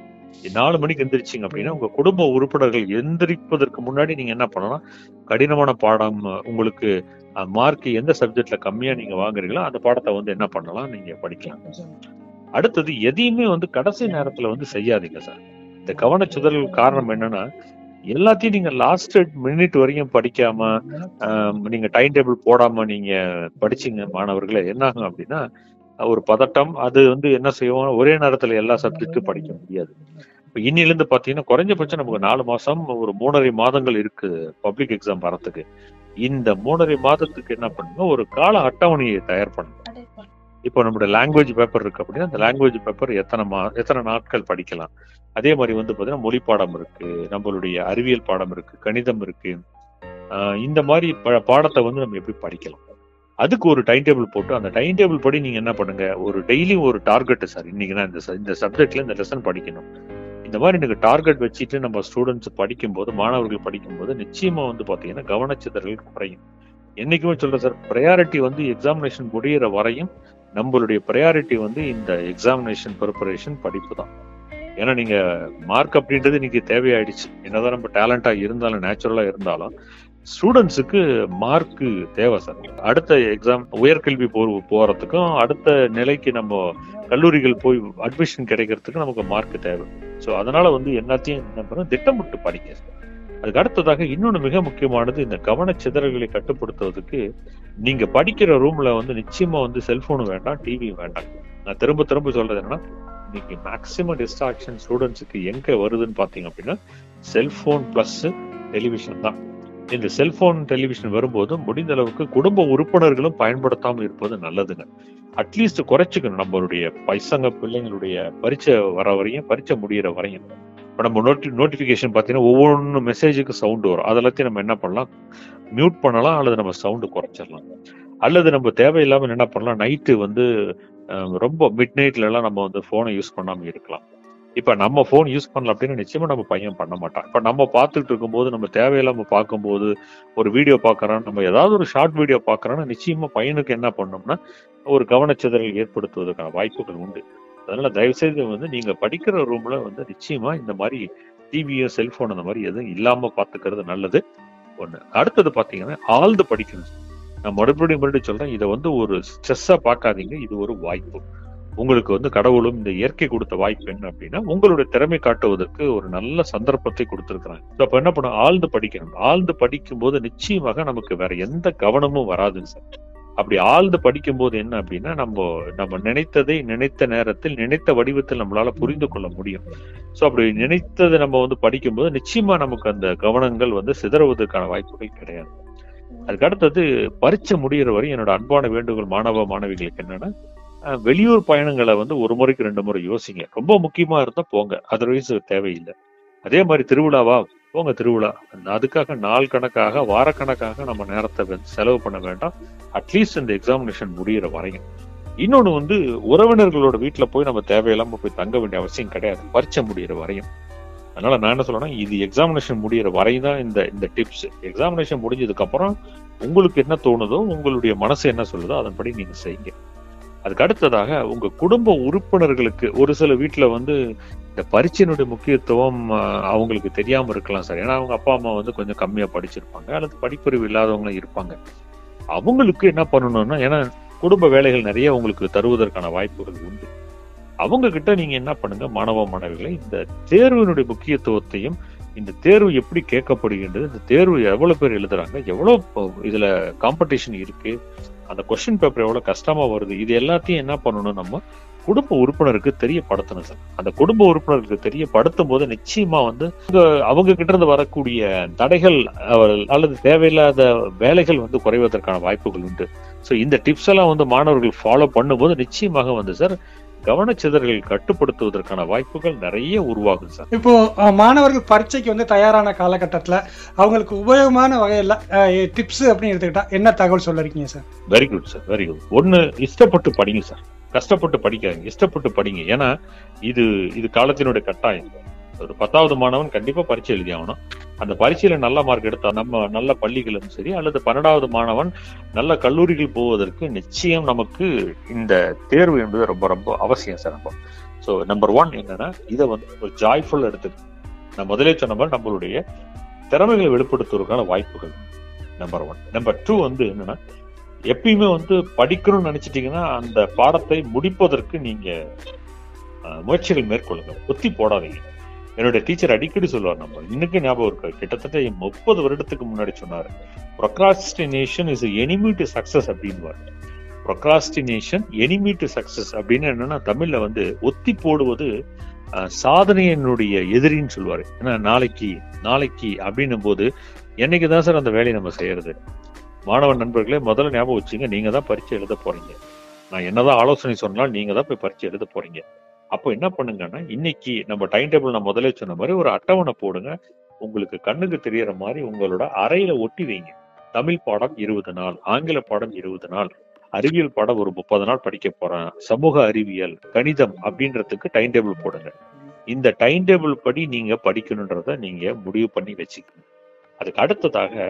நாலு மணிக்கு எந்திரிச்சிங்க அப்படின்னா உங்க குடும்ப உறுப்பினர்கள் எந்திரிப்பதற்கு முன்னாடி நீங்க என்ன பண்ணலாம் கடினமான பாடம் உங்களுக்கு மார்க் எந்த சப்ஜெக்ட்ல கம்மியா நீங்க வாங்குறீங்களோ அந்த பாடத்தை வந்து என்ன பண்ணலாம் நீங்க படிக்கலாம் அடுத்தது எதையுமே வந்து கடைசி நேரத்துல வந்து செய்யாதீங்க சார் இந்த கவனச்சிதறல் காரணம் என்னன்னா எல்லாத்தையும் நீங்க லாஸ்ட் மினிட் வரையும் படிக்காம ஆம், நீங்க டைம் டேபிள் போடாம நீங்க படிச்சீங்க மாணவர்களே என்ன ஆகும் அப்படின்னா ஒரு பதட்டம் அது வந்து என்ன செய்வோம் ஒரே நேரத்துல எல்லா சப்ஜெக்டும் படிக்க முடியாது இப்ப இன்னில இருந்து பாத்தீங்கன்னா குறைஞ்சபட்சம் நமக்கு நாலு மாசம் ஒரு மூணரை மாதங்கள் இருக்கு பப்ளிக் எக்ஸாம் வரத்துக்கு இந்த மூணரை மாதத்துக்கு என்ன பண்ணுங்க ஒரு கால அட்டவணையை தயார் பண்ணுங்க இப்போ நம்மளுடைய லாங்குவேஜ் பேப்பர் இருக்கு அப்படின்னா அந்த லாங்குவேஜ் பேப்பர் எத்தனை மா எத்தனை நாட்கள் படிக்கலாம் அதே மாதிரி வந்து பாத்தீங்கன்னா மொழி பாடம் இருக்கு நம்மளுடைய அறிவியல் பாடம் இருக்கு கணிதம் இருக்கு ஆஹ் இந்த மாதிரி ப- பாடத்தை வந்து நம்ம எப்படி படிக்கலாம் அதுக்கு ஒரு டைம் டேபிள் போட்டு அந்த டைம் டேபிள் படி நீங்க என்ன பண்ணுங்க ஒரு டெய்லி ஒரு டார்கெட் சார் இன்னைக்கு நான் இந்த ச- இந்த சப்ஜெக்ட்ல இந்த லெசன் படிக்கணும் இந்த மாதிரி எனக்கு டார்கெட் வச்சுட்டு நம்ம ஸ்டூடெண்ட்ஸ் படிக்கும்போது மாணவர்கள் படிக்கும்போது நிச்சயமா வந்து பாத்தீங்கன்னா கவனச்சிதறல் குறையும் என்னைக்குமே சொல்றேன் சார் ப்ரையாரிட்டி வந்து எக்ஸாமினேஷன் முடியிற வரையும் நம்மளுடைய ப்ரையாரிட்டி வந்து இந்த எக்ஸாமினேஷன் ப்ரிப்பரேஷன் படிப்பு தான் ஏன்னா நீங்க மார்க் அப்படின்றது இன்னைக்கு தேவையாயிடுச்சு என்னதான் நம்ம டேலண்டா இருந்தாலும் நேச்சுரலா இருந்தாலும் ஸ்டூடெண்ட்ஸுக்கு மார்க் தேவை சார் அடுத்த எக்ஸாம் உயர்கல்வி போ போறதுக்கும் அடுத்த நிலைக்கு நம்ம கல்லூரிகள் போய் அட்மிஷன் கிடைக்கிறதுக்கு நமக்கு மார்க் தேவை ஸோ அதனால வந்து எல்லாத்தையும் என்ன பண்ணணும் திட்டமிட்டு படிக்க சார் அதுக்கு அடுத்ததாக இன்னொன்று மிக முக்கியமானது இந்த கவனச்சிதறல்களை கட்டுப்படுத்துவதற்கு நீங்க படிக்கிற ரூம்ல வந்து நிச்சயமா வந்து செல்போனும் வேண்டாம் டிவியும் வேண்டாம் நான் திரும்ப திரும்ப சொல்றது என்னன்னா இன்னைக்கு மேக்சிமம் டிஸ்ட்ராக்ஷன் ஸ்டூடெண்ட்ஸுக்கு எங்க வருதுன்னு பாத்தீங்க அப்படின்னா செல்போன் பிளஸ் டெலிவிஷன் தான் இந்த செல்போன் டெலிவிஷன் வரும்போது முடிந்த அளவுக்கு குடும்ப உறுப்பினர்களும் பயன்படுத்தாம இருப்பது நல்லதுங்க அட்லீஸ்ட் குறைச்சிக்கணும் நம்மளுடைய பைசங்க பிள்ளைங்களுடைய பரீட்சை வர வரையும் பரீட்சை முடியிற வரையும் இப்போ நம்ம நோட்டி நோட்டிஃபிகேஷன் பார்த்தீங்கன்னா ஒவ்வொன்று மெசேஜுக்கு சவுண்டு வரும் அதெல்லாத்தையும் நம்ம என்ன பண்ணலாம் மியூட் பண்ணலாம் அல்லது நம்ம சவுண்டு குறைச்சிடலாம் அல்லது நம்ம தேவையில்லாமல் என்ன பண்ணலாம் நைட்டு வந்து அஹ், ரொம்ப மிட் நைட்ல எல்லாம் நம்ம வந்து ஃபோனை யூஸ் பண்ணாம இருக்கலாம் இப்ப நம்ம ஃபோன் யூஸ் பண்ணல அப்படின்னா நிச்சயமா நம்ம பையன் பண்ண மாட்டான் இப்ப நம்ம பார்த்துட்டு இருக்கும்போது நம்ம தேவையில்லாம பார்க்கும்போது ஒரு வீடியோ பார்க்கறோம் நம்ம ஏதாவது ஒரு ஷார்ட் வீடியோ பார்க்கறோம்னா நிச்சயமா பையனுக்கு என்ன பண்ணோம்னா ஒரு கவனச்சிதறல் ஏற்படுத்துவதற்கான வாய்ப்புகள் உண்டு அதனால தயவு செய்து வந்து நீங்க படிக்கிற ரூம்ல வந்து நிச்சயமா இந்த மாதிரி டிவியோ செல்போன் அந்த மாதிரி எதுவும் இல்லாம பாத்துக்கிறது நல்லது ஒண்ணு அடுத்தது பாத்தீங்கன்னா ஆழ்ந்து படிக்கணும் நான் மறுபடியும் மறுபடியும் சொல்றேன் இதை வந்து ஒரு ஸ்ட்ரெஸ்ஸா பார்க்காதீங்க இது ஒரு வாய்ப்பு உங்களுக்கு வந்து கடவுளும் இந்த இயற்கை கொடுத்த வாய்ப்பு என்ன அப்படின்னா உங்களுடைய திறமை காட்டுவதற்கு ஒரு நல்ல சந்தர்ப்பத்தை கொடுத்திருக்கிறாங்க So, அப்ப என்ன பண்ண ஆழ்ந்து படிக்கணும் ஆழ்ந்து படிக்கும் போது நிச்சயமாக நமக்கு வேற எந்த கவனமும் வராதுங்க சார் அப்படி ஆழ்ந்து படிக்கும் போது என்ன அப்படின்னா நம்ம நம்ம நினைத்ததை நினைத்த நேரத்தில் நினைத்த வடிவத்தில் நம்மளால புரிந்து கொள்ள முடியும் சோ அப்படி நினைத்ததை நம்ம வந்து படிக்கும்போது நிச்சயமா நமக்கு அந்த கவனங்கள் வந்து சிதறுவதற்கான வாய்ப்புகள் கிடையாது அதுக்கு அடுத்தது பரீட்சை முடியிற வரை என்னோட அன்பான வேண்டுகோள் மாணவ மாணவிகளுக்கு என்னன்னா அஹ், வெளியூர் பயணங்களை வந்து ஒரு முறைக்கு ரெண்டு முறை யோசிங்க ரொம்ப முக்கியமா இருந்தா போங்க அதர்வைஸ் தேவையில்லை அதே மாதிரி திருவிழாவா போங்க திருவிழா அதுக்காக நாள் கணக்காக வாரக்கணக்காக நம்ம நேரத்தை வந்து செலவு பண்ண வேண்டாம் அட்லீஸ்ட் இந்த எக்ஸாமினேஷன் முடியிற வரையும் இன்னொன்னு வந்து உறவினர்களோட வீட்டுல போய் நம்ம தேவையில்லாம போய் தங்க வேண்டிய அவசியம் கிடையாது பரீட்சை முடியிற வரையும் அதனால நான் என்ன சொல்றேன்னா இது எக்ஸாமினேஷன் முடியிற வரையும் தான் இந்த இந்த டிப்ஸ் எக்ஸாமினேஷன் முடிஞ்சதுக்கு அப்புறம் உங்களுக்கு என்ன தோணுதோ உங்களுடைய மனசு என்ன சொல்லுதோ அதன்படி நீங்க செய்யுங்க அதுக்கு அடுத்ததாக உங்க குடும்ப உறுப்பினர்களுக்கு ஒரு சில வீட்டுல வந்து இந்த பரீட்சையினுடைய முக்கியத்துவம் ஆஹ், அவங்களுக்கு தெரியாம இருக்கலாம் சார் ஏன்னா அவங்க அப்பா அம்மா வந்து கொஞ்சம் கம்மியா படிச்சிருப்பாங்க அல்லது படிப்பறிவு இல்லாதவங்களும் இருப்பாங்க அவங்களுக்கு என்ன பண்ணணும்னா ஏன்னா குடும்ப வேலைகள் நிறைய உங்களுக்கு தருவதற்கான வாய்ப்புகள் உண்டு அவங்க கிட்ட நீங்க என்ன பண்ணுங்க மாணவ மாணவிகளை இந்த தேர்வினுடைய முக்கியத்துவத்தையும் இந்த தேர்வு எப்படி கேட்கப்படுகின்றது இந்த தேர்வு எவ்வளவு பேர் எழுதுறாங்க எவ்வளவு ப- இதுல காம்படிஷன் இருக்கு அந்த கொஸ்டின் பேப்பர் எவ்வளவு கஷ்டமா வருது இது எல்லாத்தையும் என்ன பண்ணணும் நம்ம குடும்ப உறுப்பினருக்கு தெரியப்படுத்தணும் சார் அந்த குடும்ப உறுப்பினருக்கு தெரியப்படுத்தும் போது நிச்சயமா வந்து அவங்க- அவங்க கிட்ட இருந்து வரக்கூடிய தடைகள் அவர்கள் அல்லது தேவையில்லாத வேலைகள் வந்து குறைவதற்கான வாய்ப்புகள் உண்டு ஸோ இந்த டிப்ஸ் எல்லாம் வந்து மாணவர்கள் ஃபாலோ பண்ணும்போது நிச்சயமாக வந்து சார் கவனச்சிதறல்கள் கட்டுப்படுத்துவதற்கான வாய்ப்புகள் நிறைய உருவாகும் சார் இப்போ அஹ், மாணவர்கள் பரீட்சைக்கு வந்து தயாரான காலகட்டத்தில் அவங்களுக்கு உபயோகமான வகையில் டிப்ஸ் அப்படின்னு எடுத்துக்கிட்டா என்ன தகவல் சொல்ல இருக்கீங்க sir very good sir very good ஒன்னு இஷ்டப்பட்டு படிங்க சார் கஷ்டப்பட்டு படிக்காதீங்க இஷ்டப்பட்டு படிங்க ஏன்னா இது இது காலத்தினுடைய கட்டாயம் ஒரு பத்தாவது மாணவன் கண்டிப்பா பரீட்சை எழுதி ஆகணும் அந்த பரீட்சையில நல்ல மார்க் எடுத்தா நம்ம நல்ல பள்ளிகளும் சரி அல்லது பன்னெண்டாவது மாணவன் நல்ல கல்லூரிகள் போவதற்கு நிச்சயம் நமக்கு இந்த தேர்வு என்பது ரொம்ப ரொம்ப அவசியம் சார் நம்ம ஸோ நம்பர் ஒன் என்னன்னா இதை வந்து ஒரு ஜாய்ஃபுல் எடுத்து நான் முதலே சொன்ன மாதிரி நம்மளுடைய திறமைகளை வெளிப்படுத்துவதற்கான வாய்ப்புகள் நம்பர் ஒன் நம்பர் டூ வந்து என்னன்னா எப்பயுமே வந்து படிக்கணும்னு நினைச்சிட்டீங்கன்னா அந்த பாடத்தை முடிப்பதற்கு நீங்க அஹ், முயற்சிகள் மேற்கொள்ளுங்க ஒத்தி போடாதீங்க என்னுடைய டீச்சர் அடிக்கடி சொல்லுவார் நம்ம இன்னைக்கு ஞாபகம் இருக்கு கிட்டத்தட்ட முப்பது வருடத்துக்கு முன்னாடி சொன்னாரு procrastination is enemy to success அப்படின்வார் ப்ரொக்ராஸ்டினேஷன் எனிமி டு சக்சஸ் அப்படின்னு என்னன்னா தமிழ்ல வந்து ஒத்தி போடுவது அஹ், சாதனையினுடைய எதிரின்னு சொல்லுவாரு ஏன்னா நாளைக்கு நாளைக்கு அப்படின்னும் போது என்னைக்கு தான் சார் அந்த வேலையை நம்ம செய்யறது மாணவன் நண்பர்களே முதல்ல ஞாபகம் வச்சுங்க நீங்க தான் பரீட்சை எழுத போறீங்க நான் என்னதான் ஆலோசனை சொன்னாலும் நீங்க தான் போய் பரீட்சை எழுத போறீங்க அப்போ என்ன பண்ணுங்கன்னா இன்னைக்கு நம்ம டைம் டேபிள் நான் முதல்ல சொன்ன மாதிரி ஒரு அட்டவணை போடுங்க உங்களுக்கு கண்ணுக்கு தெரியற மாதிரி உங்களோட அறையில ஒட்டி வைங்க தமிழ் பாடம் இருபது நாள் ஆங்கில பாடம் இருபது நாள் அறிவியல் பாடம் ஒரு முப்பது நாள் படிக்க போறேன் சமூக அறிவியல் கணிதம் அப்படின்றதுக்கு டைம் டேபிள் போடுங்க இந்த டைம் டேபிள் படி நீங்க படிக்கணுன்றத நீங்க முடிவு பண்ணி வச்சுக்கணும் அதுக்கு அடுத்ததாக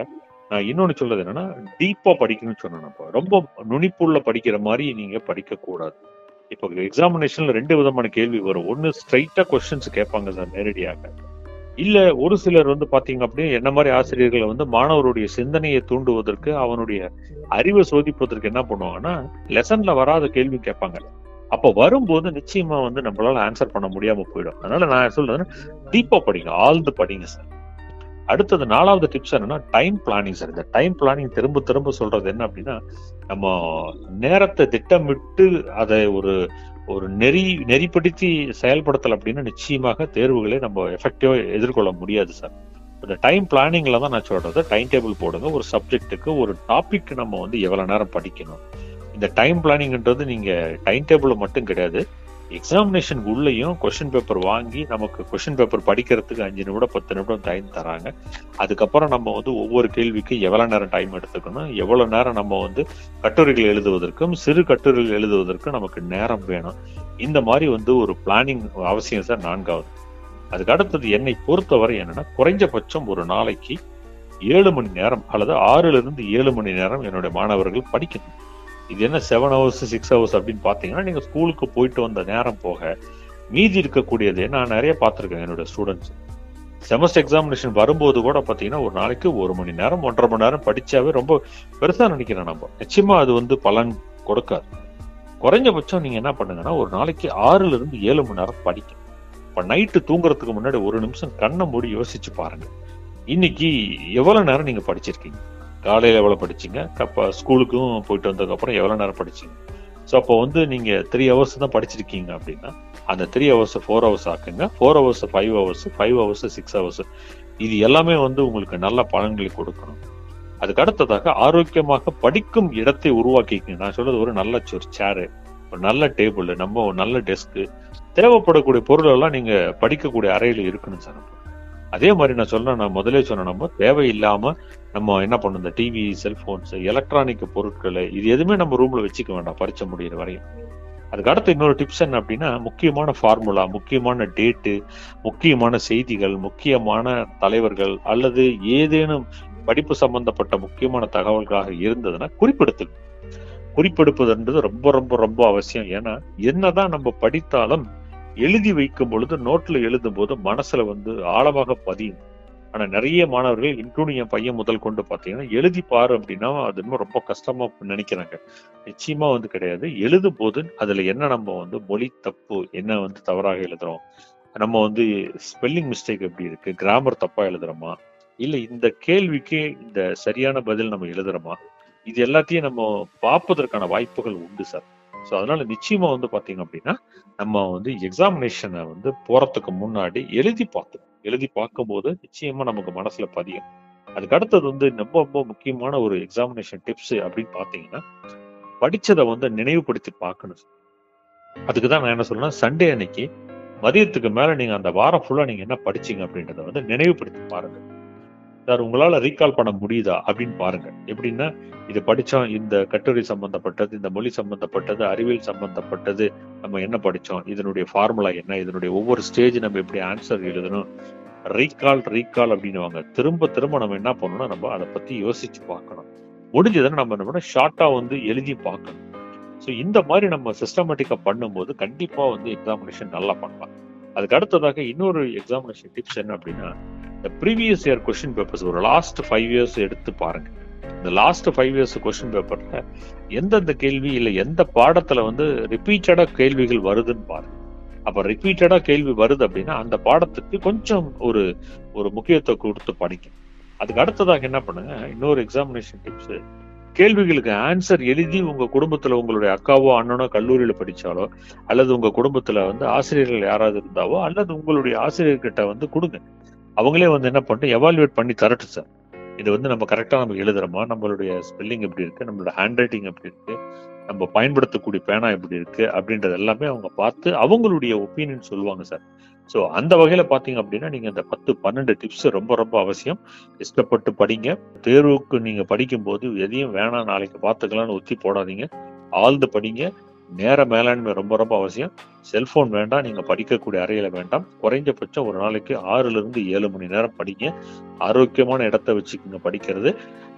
நான் இன்னொன்னு சொல்றது என்னன்னா டீப்பா படிக்கணும்னு சொன்னேன் நம்ம ரொம்ப நுனிப்புள்ள படிக்கிற மாதிரி நீங்க படிக்க கூடாது இப்போ எக்ஸாமினேஷன்ல ரெண்டு விதமான கேள்வி வரும் ஒன்னு ஸ்ட்ரைட்டா கொஸ்டின்ஸ் கேட்பாங்க சார் நேரடியாக இல்ல ஒரு சிலர் வந்து பாத்தீங்க அப்படியே என்ன மாதிரி ஆசிரியர்களை வந்து மாணவருடைய சிந்தனையை தூண்டுவதற்கு அவனுடைய அறிவை சோதிப்பதற்கு என்ன பண்ணுவாங்கன்னா லெசன்ல வராத கேள்வி கேட்பாங்க அப்போ வரும்போது நிச்சயமா வந்து நம்மளால ஆன்சர் பண்ண முடியாம போயிடும் அதனால நான் சொல்றது டீப்பா படிங்க ஆழ்ந்து படிங்க சார் அடுத்தது நாலாவது டிப்ஸ் என்னன்னா டைம் பிளானிங் சார் இந்த டைம் பிளானிங் திரும்ப திரும்ப சொல்றது என்ன அப்படின்னா நம்ம நேரத்தை திட்டமிட்டு அதை ஒரு ஒரு நெறி நெறிப்படுத்தி செயல்படுத்தல் அப்படின்னா நிச்சயமாக தேர்வுகளை நம்ம எஃபெக்டிவா எதிர்கொள்ள முடியாது சார் இந்த டைம் பிளானிங்ல தான் நான் சொல்றது டைம் டேபிள் போடுங்க ஒரு சப்ஜெக்ட்டுக்கு ஒரு டாபிக் நம்ம வந்து எவ்வளவு நேரம் படிக்கணும் இந்த டைம் பிளானிங்ன்றது நீங்க டைம் டேபிள் மட்டும் கிடையாது எக்ஸாமினேஷன் உள்ளேயும் கொஸ்டின் பேப்பர் வாங்கி நமக்கு கொஸ்டின் பேப்பர் படிக்கிறதுக்கு அஞ்சு நிமிடம் பத்து நிமிடம் டைம் தராங்க அதுக்கப்புறம் நம்ம வந்து ஒவ்வொரு கேள்விக்கு எவ்வளவு நேரம் டைம் எடுத்துக்கணும் எவ்வளவு நேரம் நம்ம வந்து கட்டுரைகள் எழுதுவதற்கும் சிறு கட்டுரைகள் எழுதுவதற்கும் நமக்கு நேரம் வேணும் இந்த மாதிரி வந்து ஒரு பிளானிங் அவசியம் சார் நான்காவது அதுக்கு அடுத்தது என்னை பொறுத்தவரை என்னன்னா குறைஞ்சபட்சம் ஒரு நாளைக்கு ஏழு மணி நேரம் அல்லது ஆறுல இருந்து ஏழு மணி நேரம் என்னுடைய மாணவர்கள் படிக்கணும் இது என்ன செவன் ஹவர்ஸ் சிக்ஸ் ஹவர்ஸ் அப்படின்னு பாத்தீங்கன்னா நீங்க ஸ்கூலுக்கு போயிட்டு வந்த நேரம் போக மீதி இருக்கக்கூடியது நான் நிறைய பார்த்திருக்கேன் என்னோட ஸ்டூடெண்ட்ஸ் செமஸ்டர் எக்ஸாமினேஷன் வரும்போது கூட பாத்தீங்கன்னா ஒரு நாளைக்கு ஒரு மணி நேரம் ஒன்றரை மணி நேரம் படிச்சாவே ரொம்ப பெருசா நினைக்கிறேன் நம்ம நிச்சயமா அது வந்து பலன் கொடுக்காது குறைஞ்சபட்சம் நீங்க என்ன பண்ணுங்கன்னா ஒரு நாளைக்கு ஆறுல இருந்து ஏழு மணி நேரம் படிக்கணும் இப்ப நைட்டு தூங்குறதுக்கு முன்னாடி ஒரு நிமிஷம் கண்ணை மூடி யோசிச்சு பாருங்க இன்னைக்கு எவ்வளவு நேரம் நீங்க படிச்சிருக்கீங்க காலையில எவ்வளவு படிச்சீங்க அப்ப ஸ்கூலுக்கும் போயிட்டு வந்ததுக்கு அப்புறம் எவ்வளவு நேரம் படிச்சீங்க ஸோ அப்போ வந்து நீங்க த்ரீ ஹவர்ஸ் தான் படிச்சிருக்கீங்க அப்படின்னா அந்த த்ரீ ஹவர்ஸ் ஃபோர் ஹவர்ஸ் ஆக்குங்க four hours five hours five hours six hours இது எல்லாமே வந்து உங்களுக்கு நல்ல பலன்களை கொடுக்கணும் அதுக்கு அடுத்ததாக ஆரோக்கியமாக படிக்கும் இடத்தை உருவாக்கிக்கங்க நான் சொல்றது ஒரு நல்ல ஒரு சேரு ஒரு நல்ல டேபிள் நம்ம ஒரு நல்ல டெஸ்க் தேவைப்படக்கூடிய பொருள் எல்லாம் நீங்க படிக்கக்கூடிய அறையில இருக்கணும் சார் அதே மாதிரி நான் சொல்றேன் நான் முதலே சொன்ன நம்ம தேவையில்லாம நம்ம என்ன பண்ணணும் இந்த டிவி செல்போன்ஸ் எலக்ட்ரானிக் பொருட்களை இது எதுவுமே நம்ம ரூம்ல வச்சுக்க வேண்டாம் பரிச்சை முடியிற வரையும் அதுக்கு அடுத்து இன்னொரு டிப்ஸ் என்ன அப்படின்னா முக்கியமான ஃபார்முலா முக்கியமான டேட்டு முக்கியமான செய்திகள் முக்கியமான தலைவர்கள் அல்லது ஏதேனும் படிப்பு சம்பந்தப்பட்ட முக்கியமான தகவல்களாக இருந்ததுன்னா குறிப்பெடுத்து குறிப்பெடுப்பதுன்றது ரொம்ப ரொம்ப ரொம்ப அவசியம் ஏன்னா என்னதான் நம்ம படித்தாலும் எழுதி வைக்கும் பொழுது நோட்ல எழுதும் போது மனசுல வந்து ஆழமாக பதியும் ஆனா நிறைய மாணவர்கள் இன்க்ளூடிங் என் பையன் முதல் கொண்டு பாத்தீங்கன்னா எழுதி பாரு அப்படின்னா அது இன்னும் ரொம்ப கஷ்டமா நினைக்கிறாங்க நிச்சயமா வந்து கிடையாது எழுதும் போது அதுல என்ன நம்ம வந்து மொழி தப்பு என்ன வந்து தவறாக எழுதுறோம் நம்ம வந்து ஸ்பெல்லிங் மிஸ்டேக் எப்படி இருக்கு கிராமர் தப்பா எழுதுறோமா இல்ல இந்த கேள்விக்கு இந்த சரியான பதில் நம்ம எழுதுறோமா இது எல்லாத்தையும் நம்ம பார்ப்பதற்கான வாய்ப்புகள் உண்டு சார் ஸோ அதனால நிச்சயமா வந்து பாத்தீங்க அப்படின்னா நம்ம வந்து எக்ஸாமினேஷனை வந்து போறதுக்கு முன்னாடி எழுதி பார்த்தோம் எழுதி பார்க்கும்போது நிச்சயமா நமக்கு மனசுல பதியும் அதுக்கு அடுத்தது வந்து ரொம்ப ரொம்ப முக்கியமான ஒரு எக்ஸாமினேஷன் டிப்ஸ் அப்படின்னு பாத்தீங்கன்னா படிச்சதை வந்து நினைவுபடுத்தி பார்க்கணும் அதுக்கு தான் நான் என்ன சொல்றேன்னா சண்டே அன்னைக்கு மதியத்துக்கு மேல நீங்க அந்த வாரம் ஃபுல்லா நீங்க என்ன படிச்சீங்க அப்படின்றத வந்து நினைவுபடுத்தி பாருங்க சார் உங்களால ரீகால் பண்ண முடியுதா அப்படின்னு பாருங்க எப்படின்னா இது படிச்சோம் இந்த கட்டுரை சம்பந்தப்பட்டது இந்த மொழி சம்பந்தப்பட்டது அறிவியல் சம்பந்தப்பட்டது நம்ம என்ன படிச்சோம் இதனுடைய ஃபார்முலா என்ன இதனுடைய ஒவ்வொரு ஸ்டேஜ் நம்ம எப்படி ஆன்சர் எழுதணும் ரீகால் ரீகால் அப்படின்னுவாங்க திரும்ப திரும்ப நம்ம என்ன பண்ணணும் நம்ம அதை பத்தி யோசிச்சு பார்க்கணும் முடிஞ்சதுன்னா நம்ம என்ன பண்ணணும் ஷார்ட்டா வந்து எழுதி பார்க்கணும் ஸோ இந்த மாதிரி நம்ம சிஸ்டமேட்டிக்கா பண்ணும்போது கண்டிப்பா வந்து எக்ஸாமினேஷன் நல்லா பண்ணலாம் அதுக்கு அடுத்ததாக இன்னொரு எக்ஸாமினேஷன் டிப்ஸ் என்ன அப்படின்னா இந்த ப்ரீவியஸ் இயர் கொஸ்டின் பேப்பர்ஸ் ஒரு லாஸ்ட் ஃபைவ் இயர்ஸ் எடுத்து பாருங்க இந்த லாஸ்ட் ஃபைவ் இயர்ஸ் கொஸ்டின் பேப்பர்ல எந்தெந்த கேள்வி இல்லை எந்த பாடத்துல வந்து ரிப்பீட்டடா கேள்விகள் வருதுன்னு பாருங்க அப்ப ரிப்பீட்டடா கேள்வி வருது அப்படின்னா அந்த பாடத்துக்கு கொஞ்சம் ஒரு ஒரு முக்கியத்துவம் கொடுத்து படிங்க அதுக்கு அடுத்ததாக என்ன பண்ணுங்க இன்னொரு எக்ஸாமினேஷன் டிப்ஸ் கேள்விகளுக்கு ஆன்சர் எழுதி உங்க குடும்பத்துல உங்களுடைய அக்காவோ அண்ணனோ கல்லூரியில படிச்சாலோ அல்லது உங்க குடும்பத்துல வந்து ஆசிரியர்கள் யாராவது இருந்தாவோ அல்லது உங்களுடைய ஆசிரியர்கிட்ட வந்து கொடுங்க அவங்களே வந்து என்ன பண்ணிட்டு எவாலுவேட் பண்ணி தரட்டும் சார் இது வந்து நம்ம கரெக்டா நம்ம எழுதுறோமா நம்மளுடைய ஸ்பெல்லிங் எப்படி இருக்கு நம்மளோட ஹேண்ட் ரைட்டிங் எப்படி இருக்கு நம்ம பயன்படுத்தக்கூடிய பேனா எப்படி இருக்கு அப்படின்றது எல்லாமே அவங்க பார்த்து அவங்களுடைய ஒப்பீனியன் சொல்லுவாங்க சார் ஸோ அந்த வகையில பாத்தீங்க அப்படின்னா நீங்க இந்த பத்து பன்னெண்டு டிப்ஸ் ரொம்ப ரொம்ப அவசியம் இஷ்டப்பட்டு படிங்க தேர்வுக்கு நீங்க படிக்கும் போது எதையும் வேணாம் நாளைக்கு பார்த்துக்கலாம்னு ஒத்தி போடாதீங்க ஆழ்ந்து படிங்க நேர மேலாண்மை ரொம்ப ரொம்ப அவசியம் செல்போன் வேண்டாம் நீங்க படிக்கக்கூடிய அறையில வேண்டாம் குறைஞ்சபட்சம் ஒரு நாளைக்கு ஆறுல இருந்து ஏழு மணி நேரம் படிங்க ஆரோக்கியமான இடத்த வச்சுக்கோங்க படிக்கிறது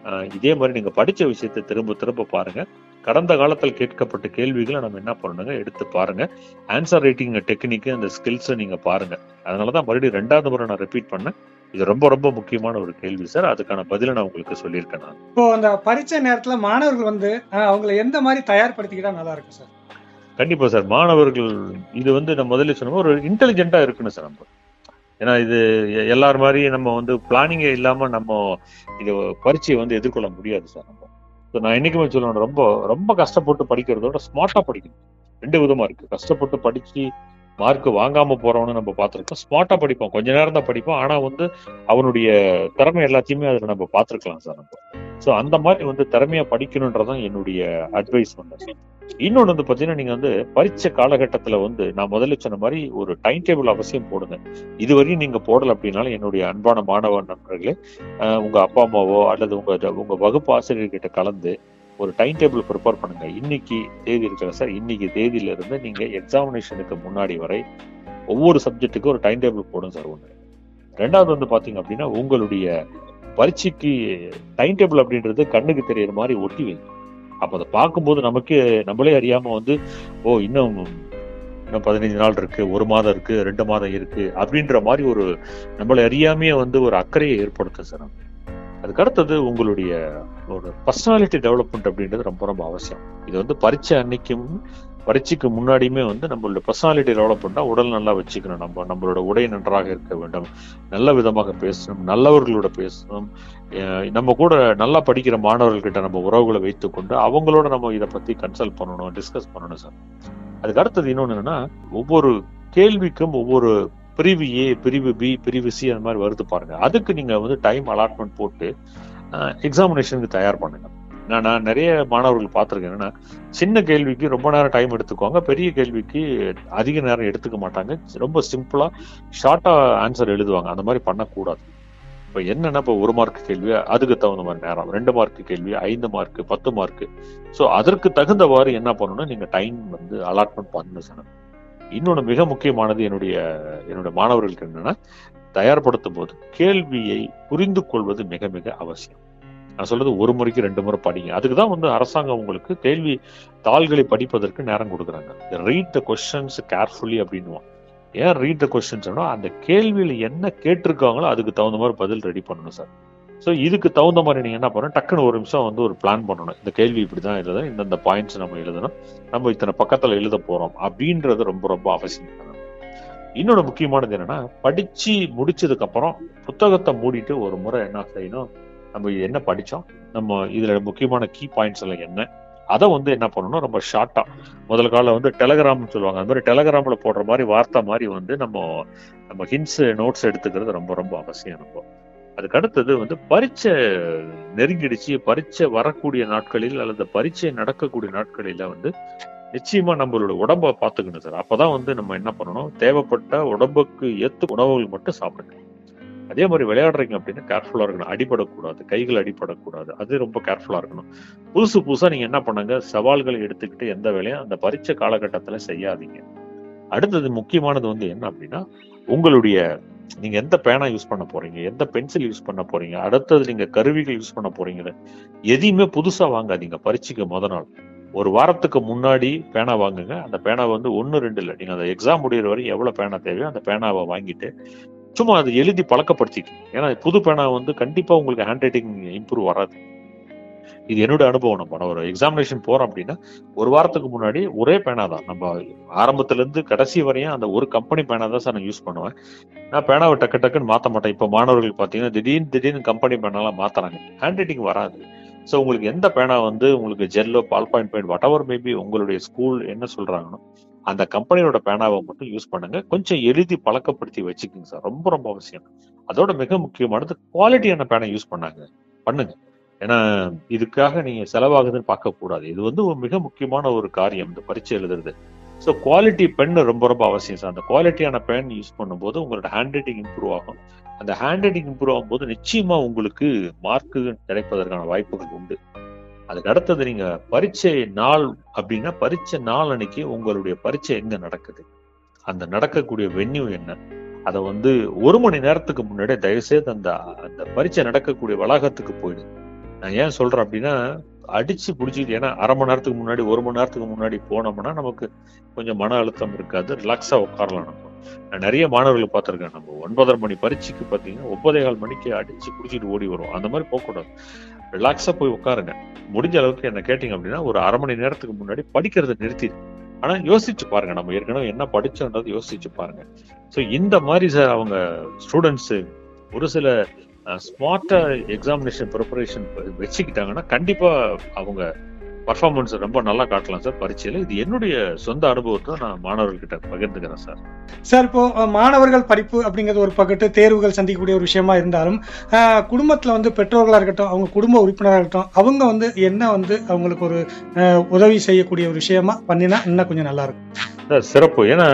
அஹ், இதே மாதிரி நீங்க படிச்ச விஷயத்தை திரும்ப திரும்ப பாருங்க கடந்த காலத்தில் கேட்கப்பட்ட கேள்விகளை நம்ம என்ன பண்ணணுங்க எடுத்து பாருங்க ஆன்சர் ரைட்டிங் டெக்னிக் அந்த ஸ்கில்ஸை நீங்க பாருங்க அதனாலதான் மறுபடியும் ரெண்டாவது முறை நான் ரிப்பீட் பண்ணேன் இது ரொம்ப ரொம்ப முக்கியமான ஒரு கேள்வி சார் அதுக்கான பதிலை நான் உங்களுக்கு சொல்லியிருக்கேன் நான் இப்போ அந்த பரீட்சை நேரத்துல மாணவர்கள் வந்து அஹ், அவங்களை எந்த மாதிரி தயார்படுத்திக்கிட்டா நல்லா இருக்கும் சார் கண்டிப்பா சார் மாணவர்கள் இது வந்து நம்ம முதல்ல சொன்ன ஒரு இன்டெலிஜென்ட்டா இருக்கணும் சார் நம்ம ஏன்னா இது எ- எல்லார் மாதிரி நம்ம வந்து பிளானிங்கே இல்லாம நம்ம இது பரீட்சையை வந்து எதிர்கொள்ள முடியாது சார் நம்ம So நான் என்னைக்குமே சொல்லணும் ரொம்ப ரொம்ப கஷ்டப்பட்டு படிக்கிறதோட ஸ்மார்ட்டா படிக்கணும் ரெண்டு விதமா இருக்கு கஷ்டப்பட்டு படிச்சு மார்க் வாங்காம போறவனு நம்ம பார்த்திருக்கோம் ஸ்மார்ட்டா படிப்போம் கொஞ்ச நேரம் தான் படிப்போம் ஆனா வந்து அவனுடைய திறமை எல்லாத்தையுமே அதுல நம்ம பார்த்திருக்கலாம் சார் நம்ம ஸோ அந்த மாதிரி வந்து திறமையா படிக்கணுன்றதான் என்னுடைய அட்வைஸ் வந்து இன்னொன்று வந்து பார்த்தீங்கன்னா நீங்க வந்து பரீட்சை காலகட்டத்துல வந்து நான் முதல்ல சொன்ன மாதிரி ஒரு டைம் டேபிள் அவசியம் போடுங்க இதுவரையும் நீங்க போடல அப்படின்னாலும் என்னுடைய அன்பான மாணவ நண்பர்களே அஹ், உங்க அப்பா அம்மாவோ அல்லது உங்க உங்க வகுப்பு ஆசிரியர்கிட்ட கலந்து ஒரு டைம் டேபிள் ப்ரிப்பேர் பண்ணுங்க இன்னைக்கு தேதி இருக்கிற சார் இன்னைக்கு தேதியில இருந்து நீங்க எக்ஸாமினேஷனுக்கு முன்னாடி வரை ஒவ்வொரு சப்ஜெக்ட்டுக்கும் ஒரு டைம் டேபிள் போடுங்க சார் ஒன்று ரெண்டாவது வந்து பாத்தீங்க அப்படின்னா உங்களுடைய பரீட்சைக்கு டைம் டேபிள் அப்படின்றது கண்ணுக்கு தெரியற மாதிரி ஒட்டி வைங்க அப்ப அதை பார்க்கும்போது நமக்கு நம்மளே அறியாம வந்து ஓ இன்னும் இன்னும் பதினைஞ்சு நாள் இருக்கு ஒரு மாதம் இருக்கு ரெண்டு மாதம் இருக்கு அப்படின்ற மாதிரி ஒரு நம்மளை அறியாமையே வந்து ஒரு அக்கறையை ஏற்படுத்தும் சார் நம்ம. அதுக்கு அடுத்தது உங்களுடைய ஒரு பர்சனாலிட்டி டெவலப்மெண்ட் அப்படின்றது ரொம்ப ரொம்ப அவசியம் இது வந்து பரீட்சை அன்னைக்கும் பரீட்சைக்கு முன்னாடியுமே வந்து நம்மளோட பர்சனாலிட்டி டெவலப் பண்ணா உடல் நல்லா வச்சுக்கணும் நம்ம நம்மளோட உடை நன்றாக இருக்க வேண்டும் நல்ல விதமாக பேசணும் நல்லவர்களோட பேசணும் அஹ் நம்ம கூட நல்லா படிக்கிற மாணவர்கள்கிட்ட நம்ம உறவுகளை வைத்துக்கொண்டு அவங்களோட நம்ம இதை பத்தி கன்சல்ட் பண்ணணும் டிஸ்கஸ் பண்ணணும் சார் அதுக்கு அடுத்தது இன்னொன்னு என்னன்னா ஒவ்வொரு கேள்விக்கும் ஒவ்வொரு பிரிவு ஏ பிரிவு பி பிரிவு சி அந்த மாதிரி வருது பாருங்க அதுக்கு நீங்க வந்து டைம் அலாட்மெண்ட் போட்டு எக்ஸாமினேஷனுக்கு தயார் பண்ணுங்க நான் நான் நிறைய மாணவர்கள் பார்த்துருக்கேன் என்னன்னா சின்ன கேள்விக்கு ரொம்ப நேரம் டைம் எடுத்துக்குவாங்க பெரிய கேள்விக்கு அதிக நேரம் எடுத்துக்க மாட்டாங்க ரொம்ப சிம்பிளா ஷார்ட்டா ஆன்சர் எழுதுவாங்க அந்த மாதிரி பண்ணக்கூடாது இப்போ என்னன்னா இப்போ ஒரு மார்க் கேள்வி அதுக்கு தகுந்த மாதிரி நேரம் ரெண்டு மார்க் கேள்வி ஐந்து மார்க் பத்து மார்க் ஸோ அதற்கு தகுந்தவாறு என்ன பண்ணணும்னா நீங்க டைம் வந்து அலாட்மெண்ட் பண்ணணும் சார் இன்னொன்று மிக முக்கியமானது என்னுடைய என்னுடைய மாணவர்களுக்கு என்னன்னா தயார்படுத்தும் போது கேள்வியை புரிந்து கொள்வது மிக மிக அவசியம் நான் சொல்றது ஒரு முறைக்கு ரெண்டு முறை படிங்க அதுக்கு தான் வந்து அரசாங்கம் உங்களுக்கு கேள்வி தாள்களை படிப்பதற்கு நேரம் கொடுக்குறாங்க ரீட் த கொஸ்டின்ஸ் கேர்ஃபுல்லி அப்படின்னுவான் ஏன் ரீட் த கொஸ்டின்ஸ் அந்த கேள்வியில என்ன கேட்டிருக்காங்களோ அதுக்கு தகுந்த மாதிரி பதில் ரெடி பண்ணணும் சார் ஸோ இதுக்கு தகுந்த மாதிரி நீங்க என்ன பண்ணணும் டக்குன்னு ஒரு நிமிஷம் வந்து ஒரு பிளான் பண்ணணும் இந்த கேள்வி இப்படிதான் எழுதணும் இந்தந்த பாயிண்ட்ஸ் நம்ம எழுதணும் நம்ம இத்தனை பக்கத்துல எழுத போறோம் அப்படின்றது ரொம்ப ரொம்ப அவசியம் இன்னொன்று முக்கியமானது என்னன்னா படிச்சு முடிச்சதுக்கு அப்புறம் புத்தகத்தை மூடிட்டு ஒரு முறை என்ன செய்யணும் நம்ம இது என்ன படிச்சோம் நம்ம இதுல முக்கியமான கீ பாயிண்ட்ஸ் எல்லாம் என்ன அதை வந்து என்ன பண்ணணும் ரொம்ப ஷார்ட்டா முதல் காலம் வந்து டெலகிராம்னு சொல்லுவாங்க அந்த மாதிரி டெலகிராம்ல போடுற மாதிரி வார்த்தை மாதிரி வந்து நம்ம நம்ம ஹின்ஸ் நோட்ஸ் எடுத்துக்கிறது ரொம்ப ரொம்ப அவசியம் நம்ம அதுக்கு அடுத்தது வந்து பரீட்சை நெருங்கிடுச்சு பரீட்சை வரக்கூடிய நாட்களில் அல்லது பரீட்சை நடக்கக்கூடிய நாட்களில வந்து நிச்சயமா நம்மளோட உடம்ப பாத்துக்கணும் சார் அப்பதான் வந்து நம்ம என்ன பண்ணணும் தேவைப்பட்ட உடம்புக்கு ஏத்து உணவுகள் மட்டும் சாப்பிடுங்க அதே மாதிரி விளையாடுறீங்க அப்படின்னா கேர்ஃபுல்லா இருக்கணும் அடிபடக்கூடாது கைகள் அடிபடக்கூடாது அது ரொம்ப கேர்ஃபுல்லா இருக்கணும் புதுசு புதுசா நீங்க என்ன பண்ணுங்க சவால்களை எடுத்துக்கிட்டு எந்த வேலையும் அந்த பரீட்சை காலகட்டத்துல செய்யாதீங்க அடுத்தது முக்கியமானது வந்து என்ன அப்படின்னா உங்களுடைய நீங்க எந்த பேனா யூஸ் பண்ண போறீங்க எந்த பென்சில் யூஸ் பண்ண போறீங்க அடுத்தது நீங்க கருவிகள் யூஸ் பண்ண போறீங்க எதையுமே புதுசா வாங்காதீங்க பரீட்சைக்கு முத நாள் ஒரு வாரத்துக்கு முன்னாடி பேனா வாங்குங்க அந்த பேனா வந்து ஒன்னு ரெண்டு இல்லை நீங்க அந்த எக்ஸாம் முடியிற வரையும் எவ்வளவு பேனா தேவையோ அந்த பேனாவை வாங்கிட்டு சும்மா அதை எழுதி பழக்கப்படுத்திக்கணும் ஏன்னா புது பேனா வந்து கண்டிப்பா உங்களுக்கு ஹேண்ட் ரைட்டிங் இம்ப்ரூவ் வராது இது என்னோட அனுபவம் நம்ம நான் ஒரு எக்ஸாமினேஷன் போறோம் அப்படின்னா ஒரு வாரத்துக்கு முன்னாடி ஒரே பேனா தான் நம்ம ஆரம்பத்துல இருந்து கடைசி வரையும் அந்த ஒரு கம்பெனி பேனா தான் சார் நான் யூஸ் பண்ணுவேன் நான் பேனாவை டக்கு டக்குன்னு மாத்த மாட்டேன் இப்போ மாணவர்கள் பாத்தீங்கன்னா திடீர்னு திடீர்னு கம்பெனி பேனாலாம் மாத்துறாங்க ஹேண்ட் ரைட்டிங் வராது ஸோ உங்களுக்கு எந்த பேனா வந்து உங்களுக்கு ஜெல்லோ ball point point whatever maybe உங்களுடைய ஸ்கூல் என்ன சொல்றாங்கன்னு அந்த கம்பெனியோட பேனாவை மட்டும் யூஸ் பண்ணுங்க கொஞ்சம் எழுதி பழக்கப்படுத்தி வச்சுக்கோங்க சார் ரொம்ப ரொம்ப அவசியம் அதோட மிக முக்கியமானது குவாலிட்டியான பேனை யூஸ் பண்ணாங்க பண்ணுங்க ஏன்னா இதுக்காக நீங்க செலவாகுதுன்னு பார்க்க கூடாது இது வந்து ஒரு மிக முக்கியமான ஒரு காரியம் இந்த பரீட்சை எழுதுறது ஸோ குவாலிட்டி பென் ரொம்ப ரொம்ப அவசியம் சார் அந்த குவாலிட்டியான பென் யூஸ் பண்ணும்போது உங்களோட ஹேண்ட் ரைட்டிங் இம்ப்ரூவ் ஆகும் அந்த ஹேண்ட் ரைட்டிங் இம்ப்ரூவ் ஆகும்போது நிச்சயமா உங்களுக்கு மார்க்கு கிடைப்பதற்கான வாய்ப்புகள் உண்டு அதுக்கு அடுத்தது நீங்க பரீட்சை நாள் அப்படின்னா பரீட்சை நாள் அன்னைக்கு உங்களுடைய பரீட்சை எங்க நடக்குது அந்த நடக்கக்கூடிய வென்யூ என்ன அதை வந்து ஒரு மணி நேரத்துக்கு முன்னாடியே தயவுசெய்து அந்த அந்த பரீட்சை நடக்கக்கூடிய வளாகத்துக்கு போயிடு நான் ஏன் சொல்றேன் அப்படின்னா அடிச்சு பிடிச்சிட்டு ஏன்னா அரை மணி நேரத்துக்கு முன்னாடி ஒரு மணி நேரத்துக்கு முன்னாடி போனோம்னா நமக்கு கொஞ்சம் மன அழுத்தம் இருக்காது ரிலாக்ஸா உட்காரலாம் நம்ம நான் நிறைய மாணவர்களை பார்த்திருக்கேன் நம்ம ஒன்பதரை மணி பரீட்சைக்கு பார்த்தீங்கன்னா ஒன்பதே கால் மணிக்கு அடிச்சு பிடிச்சிட்டு ஓடி வரும் அந்த மாதிரி போகக்கூடாது ரிலாக்ஸா போய் உட்காருங்க முடிஞ்ச அளவுக்கு என்ன கேட்டீங்க அப்படின்னா ஒரு அரை மணி நேரத்துக்கு முன்னாடி படிக்கிறதை நிறுத்தி ஆனா யோசிச்சு பாருங்க நம்ம ஏற்கனவே என்ன படிச்சோன்றது யோசிச்சு பாருங்க ஸோ இந்த மாதிரி சார் அவங்க ஸ்டூடெண்ட்ஸ் ஒரு சில ஸ்மார்ட்டா எக்ஸாமினேஷன் ப்ரிப்பரேஷன் வச்சுக்கிட்டாங்கன்னா கண்டிப்பா அவங்க பர்ஃபார்மன்ஸ் ரொம்ப நல்லா காட்டலாம் சார் பரீட்சையில இது என்னுடைய சொந்த அனுபவத்தை நான் மாணவர்கிட்ட பகிர்ந்துக்கிறேன் சார் சார் இப்போ அஹ், மாணவர்கள் படிப்பு அப்படிங்கிறது ஒரு பக்கத்து தேர்வுகள் சந்திக்கக்கூடிய ஒரு விஷயமா இருந்தாலும் அஹ், குடும்பத்துல வந்து பெற்றோர்களா இருக்கட்டும் அவங்க குடும்ப உறுப்பினராக இருக்கட்டும் அவங்க வந்து என்ன வந்து அவங்களுக்கு ஒரு அஹ், உதவி செய்யக்கூடிய ஒரு விஷயமா பண்ணினா இன்னும் கொஞ்சம் நல்லா இருக்கும் சார் சிறப்பு ஏன்னா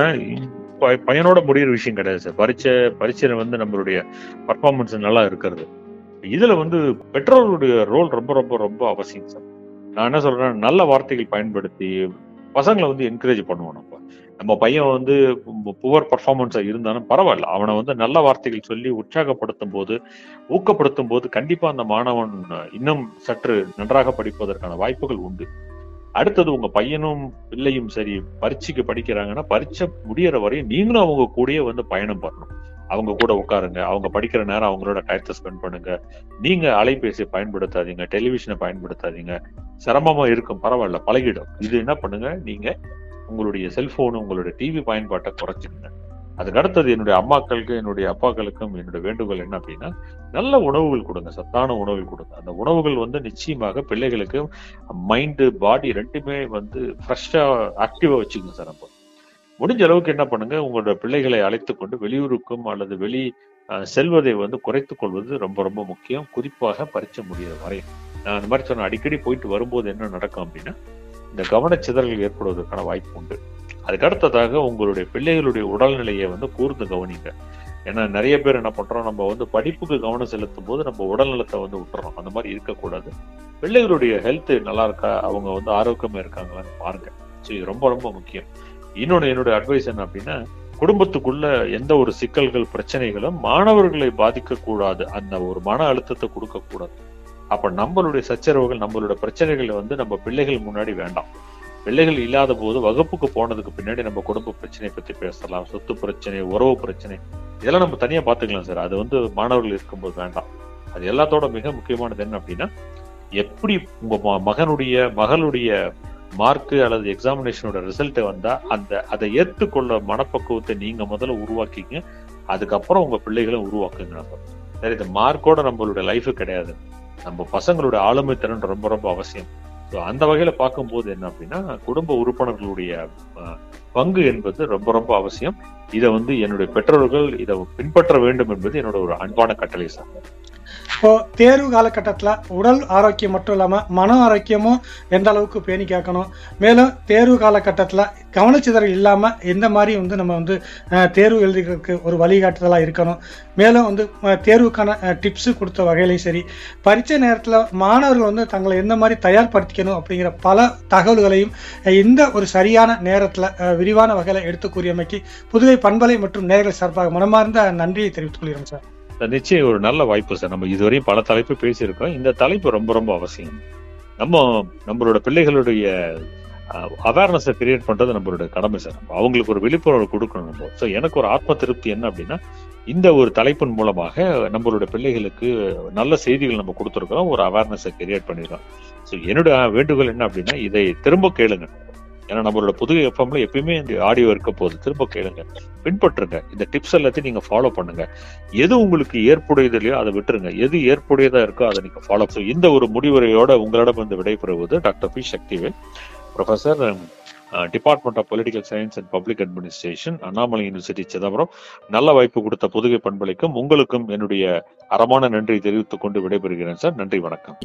ப- பையனோட முடியிற விஷயம் கிடையாது சார் பரீட்சை பரீட்சையில வந்து நம்மளுடைய பர்ஃபார்மன்ஸ் நல்லா இருக்கிறது இதுல வந்து பெற்றோர்களுடைய ரோல் ரொம்ப ரொம்ப ரொம்ப அவசியம் சார் நான் என்ன சொல்றேன் நல்ல வார்த்தைகள் பயன்படுத்தி பசங்களை வந்து என்கரேஜ் பண்ணுவோம் நம்ம நம்ம பையன் வந்து புவர் பர்ஃபார்மன்ஸா இருந்தாலும் பரவாயில்ல அவனை வந்து நல்ல வார்த்தைகள் சொல்லி உற்சாகப்படுத்தும் போது ஊக்கப்படுத்தும் போது கண்டிப்பா அந்த மாணவன் இன்னும் சற்று நன்றாக படிப்பதற்கான வாய்ப்புகள் உண்டு அடுத்தது உங்க பையனும் பிள்ளையும் சரி பரீட்சைக்கு படிக்கிறாங்கன்னா பரீட்சை முடியற வரையும் நீங்களும் அவங்க கூடயே வந்து பயணம் பண்ணணும் அவங்க கூட உட்காருங்க அவங்க படிக்கிற நேரம் அவங்களோட டயத்தை ஸ்பெண்ட் பண்ணுங்க நீங்க அலைபேசியை பயன்படுத்தாதீங்க டெலிவிஷனை பயன்படுத்தாதீங்க சிரமமா இருக்கும் பரவாயில்ல பழகிடும் இது என்ன பண்ணுங்க நீங்க உங்களுடைய செல்போன் உங்களுடைய டிவி பயன்பாட்டை குறைச்சிக்கங்க அதுக்கு அடுத்தது என்னுடைய அம்மாக்களுக்கு என்னுடைய அப்பாக்களுக்கும் என்னுடைய வேண்டுகோள் என்ன அப்படின்னா நல்ல உணவுகள் கொடுங்க சத்தான உணவுகள் கொடுங்க அந்த உணவுகள் வந்து நிச்சயமாக பிள்ளைகளுக்கு மைண்டு பாடி ரெண்டுமே வந்து ஃப்ரெஷ்ஷா ஆக்டிவா வச்சுக்கோங்க சார் நம்ம முடிஞ்ச அளவுக்கு என்ன பண்ணுங்க உங்களோட பிள்ளைகளை அழைத்து கொண்டு வெளியூருக்கும் அல்லது வெளி அஹ், செல்வதை வந்து குறைத்துக் கொள்வது ரொம்ப ரொம்ப முக்கியம் குறிப்பாக பரீட்சை முடிகிற வரை நான் அந்த மாதிரி சொன்ன அடிக்கடி போயிட்டு வரும்போது என்ன நடக்கும் அப்படின்னா இந்த கவனச்சிதறல் ஏற்படுவதற்கான வாய்ப்பு உண்டு அதுக்கு அடுத்ததாக உங்களுடைய பிள்ளைகளுடைய உடல்நிலையை வந்து கூர்ந்து கவனிங்க ஏன்னா நிறைய பேர் என்ன பண்றோம் நம்ம வந்து படிப்புக்கு கவனம் செலுத்தும் போது நம்ம உடல்நலத்தை வந்து விட்டுறோம் அந்த மாதிரி இருக்கக்கூடாது பிள்ளைகளுடைய ஹெல்த் நல்லா இருக்கா அவங்க வந்து ஆரோக்கியமா இருக்காங்களான்னு பாருங்க ஸோ இது ரொம்ப ரொம்ப முக்கியம் இன்னொன்று என்னுடைய அட்வைஸ் என்ன அப்படின்னா குடும்பத்துக்குள்ள எந்த ஒரு சிக்கல்கள் பிரச்சனைகளும் மாணவர்களை பாதிக்க கூடாது அந்த ஒரு மன அழுத்தத்தை கொடுக்க கூடாது அப்ப நம்மளுடைய சச்சரவுகள் நம்மளுடைய பிரச்சனைகள் வந்து நம்ம பிள்ளைகள் முன்னாடி வேண்டாம் பிள்ளைகள் இல்லாத போது வகுப்புக்கு போனதுக்கு பின்னாடி நம்ம குடும்ப பிரச்சனையை பத்தி பேசலாம் சொத்து பிரச்சனை உறவு பிரச்சனை இதெல்லாம் நம்ம தனியா பாத்துக்கலாம் சார் அது வந்து மாணவர்கள் இருக்கும்போது வேண்டாம் அது எல்லாத்தோட மிக முக்கியமானது என்ன அப்படின்னா எப்படி உங்க ம- மகனுடைய மகளுடைய மார்க் அல்லது எக்ஸாமினேஷனோட ரிசல்ட் வந்தா அந்த அதை ஏற்றுக்கொள்ள மனப்பக்குவத்தை நீங்க முதல்ல உருவாக்கிங்க அதுக்கப்புறம் உங்க பிள்ளைகளை உருவாக்குங்க நம்ம சரி இந்த மார்க்கோட நம்மளுடைய லைஃப் கிடையாது நம்ம பசங்களோட ஆளுமை திறன் ரொம்ப ரொம்ப அவசியம் ஸோ அந்த வகையில பார்க்கும்போது என்ன அப்படின்னா குடும்ப உறுப்பினர்களுடைய அஹ், பங்கு என்பது ரொம்ப ரொம்ப அவசியம் இதை வந்து என்னுடைய பெற்றோர்கள் இதை பின்பற்ற வேண்டும் என்பது என்னோட ஒரு அன்பான கட்டளை சார் இப்போ தேர்வு காலகட்டத்தில் உடல் ஆரோக்கியம் மட்டும் இல்லாமல் மன ஆரோக்கியமும் எந்த அளவுக்கு பேணி கேட்கணும் மேலும் தேர்வு காலகட்டத்தில் கவனச்சிதறல் இல்லாமல் எந்த மாதிரி வந்து நம்ம வந்து அஹ், தேர்வு எழுதுறதுக்கு ஒரு வழிகாட்டுதலாக இருக்கணும் மேலும் வந்து அஹ், தேர்வுக்கான டிப்ஸு கொடுத்த வகையிலையும் சரி பரீட்சை நேரத்தில் மாணவர்கள் வந்து தங்களை எந்த மாதிரி தயார்படுத்திக்கணும் அப்படிங்கிற பல தகவல்களையும் அஹ், இந்த ஒரு சரியான நேரத்தில் விரிவான வகையில் எடுத்து கூறியமைக்கு புதுவை பண்பலை மற்றும் நேர்கள் சார்பாக மனமார்ந்த நன்றியை தெரிவித்துக் கொள்கிறோம் சார் சார், நிச்சயம் ஒரு நல்ல வாய்ப்பு சார் நம்ம இதுவரையும் பல தலைப்பு பேசியிருக்கோம் இந்த தலைப்பு ரொம்ப ரொம்ப அவசியம் நம்ம நம்மளோட பிள்ளைகளுடைய அவேர்னஸை கிரியேட் பண்றது நம்மளுடைய கடமை சார் நம்ம அவங்களுக்கு ஒரு விழிப்புணர்வு கொடுக்கணும் நம்ம ஸோ எனக்கு ஒரு ஆத்ம திருப்தி என்ன அப்படின்னா இந்த ஒரு தலைப்பின் மூலமாக நம்மளுடைய பிள்ளைகளுக்கு நல்ல செய்திகள் நம்ம கொடுத்துருக்கோம் ஒரு அவேர்னஸை கிரியேட் பண்ணிருக்கோம் ஸோ என்னுடைய வேண்டுகோள் என்ன அப்படின்னா இதை திரும்ப கேளுங்க ஏன்னா நம்மளோட புது எஃப்எம்ல எப்பயுமே இந்த ஆடியோ இருக்க போகுது திரும்ப கேளுங்க பின்பற்றுங்க இந்த டிப்ஸ் எல்லாத்தையும் நீங்க ஃபாலோ பண்ணுங்க எது உங்களுக்கு ஏற்புடையது இல்லையோ அதை விட்டுருங்க எது ஏற்புடையதா இருக்கோ அதை நீங்க ஃபாலோ ஸோ இந்த ஒரு முடிவுரையோட உங்களிடம் வந்து விடைபெறுவது doctor P Sakthivel professor department of political science and public administration Annamalai university Chidambaram நல்ல வாய்ப்பு கொடுத்த புதுகை பண்பலைக்கும் உங்களுக்கும் என்னுடைய அறமான நன்றி தெரிவித்துக் கொண்டு விடைபெறுகிறேன் சார் நன்றி வணக்கம்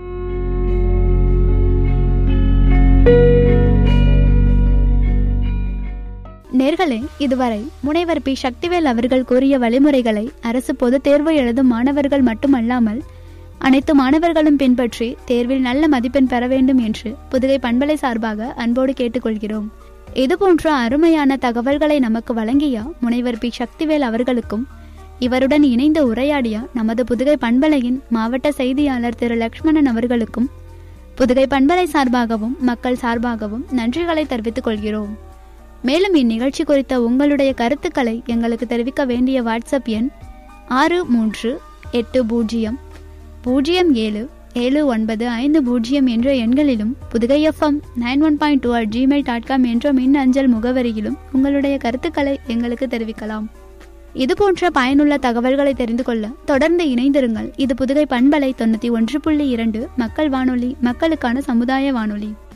நேர்களே இதுவரை முனைவர் பி சக்திவேல் அவர்கள் கூறிய வழிமுறைகளை அரசு பொதுத் தேர்வு எழுதும் மாணவர்கள் மட்டுமல்லாமல் அனைத்து மாணவர்களும் பின்பற்றி தேர்வில் நல்ல மதிப்பெண் பெற வேண்டும் என்று புதுகை பண்பலை சார்பாக அன்போடு கேட்டுக்கொள்கிறோம் இதுபோன்ற அருமையான தகவல்களை நமக்கு வழங்கிய முனைவர் பி சக்திவேல் அவர்களுக்கும் இவருடன் இணைந்து உரையாடிய நமது புதுகை பண்பலையின் மாவட்ட செய்தியாளர் திரு லக்ஷ்மணன் அவர்களுக்கும் புதுகை பண்பலை சார்பாகவும் மக்கள் சார்பாகவும் நன்றிகளை தெரிவித்துக் கொள்கிறோம் மேலும் இந்நிகழ்ச்சி குறித்த உங்களுடைய கருத்துக்களை எங்களுக்கு தெரிவிக்க வேண்டிய வாட்ஸ்அப் எண் ஆறு மூன்று எட்டு பூஜ்ஜியம் பூஜ்ஜியம் ஏழு ஏழு ஒன்பது ஐந்து பூஜ்ஜியம் என்ற எண்களிலும் Pudugai FM nine one point two at Gmail dot com என்ற மின் அஞ்சல் முகவரியிலும் உங்களுடைய கருத்துக்களை எங்களுக்கு தெரிவிக்கலாம் இது போன்ற பயனுள்ள தகவல்களை தெரிந்து கொள்ள தொடர்ந்து இணைந்திருங்கள் இது புதுகை பண்பலை தொண்ணூற்றி ஒன்று புள்ளி இரண்டு மக்கள் வானொலி மக்களுக்கான சமுதாய வானொலி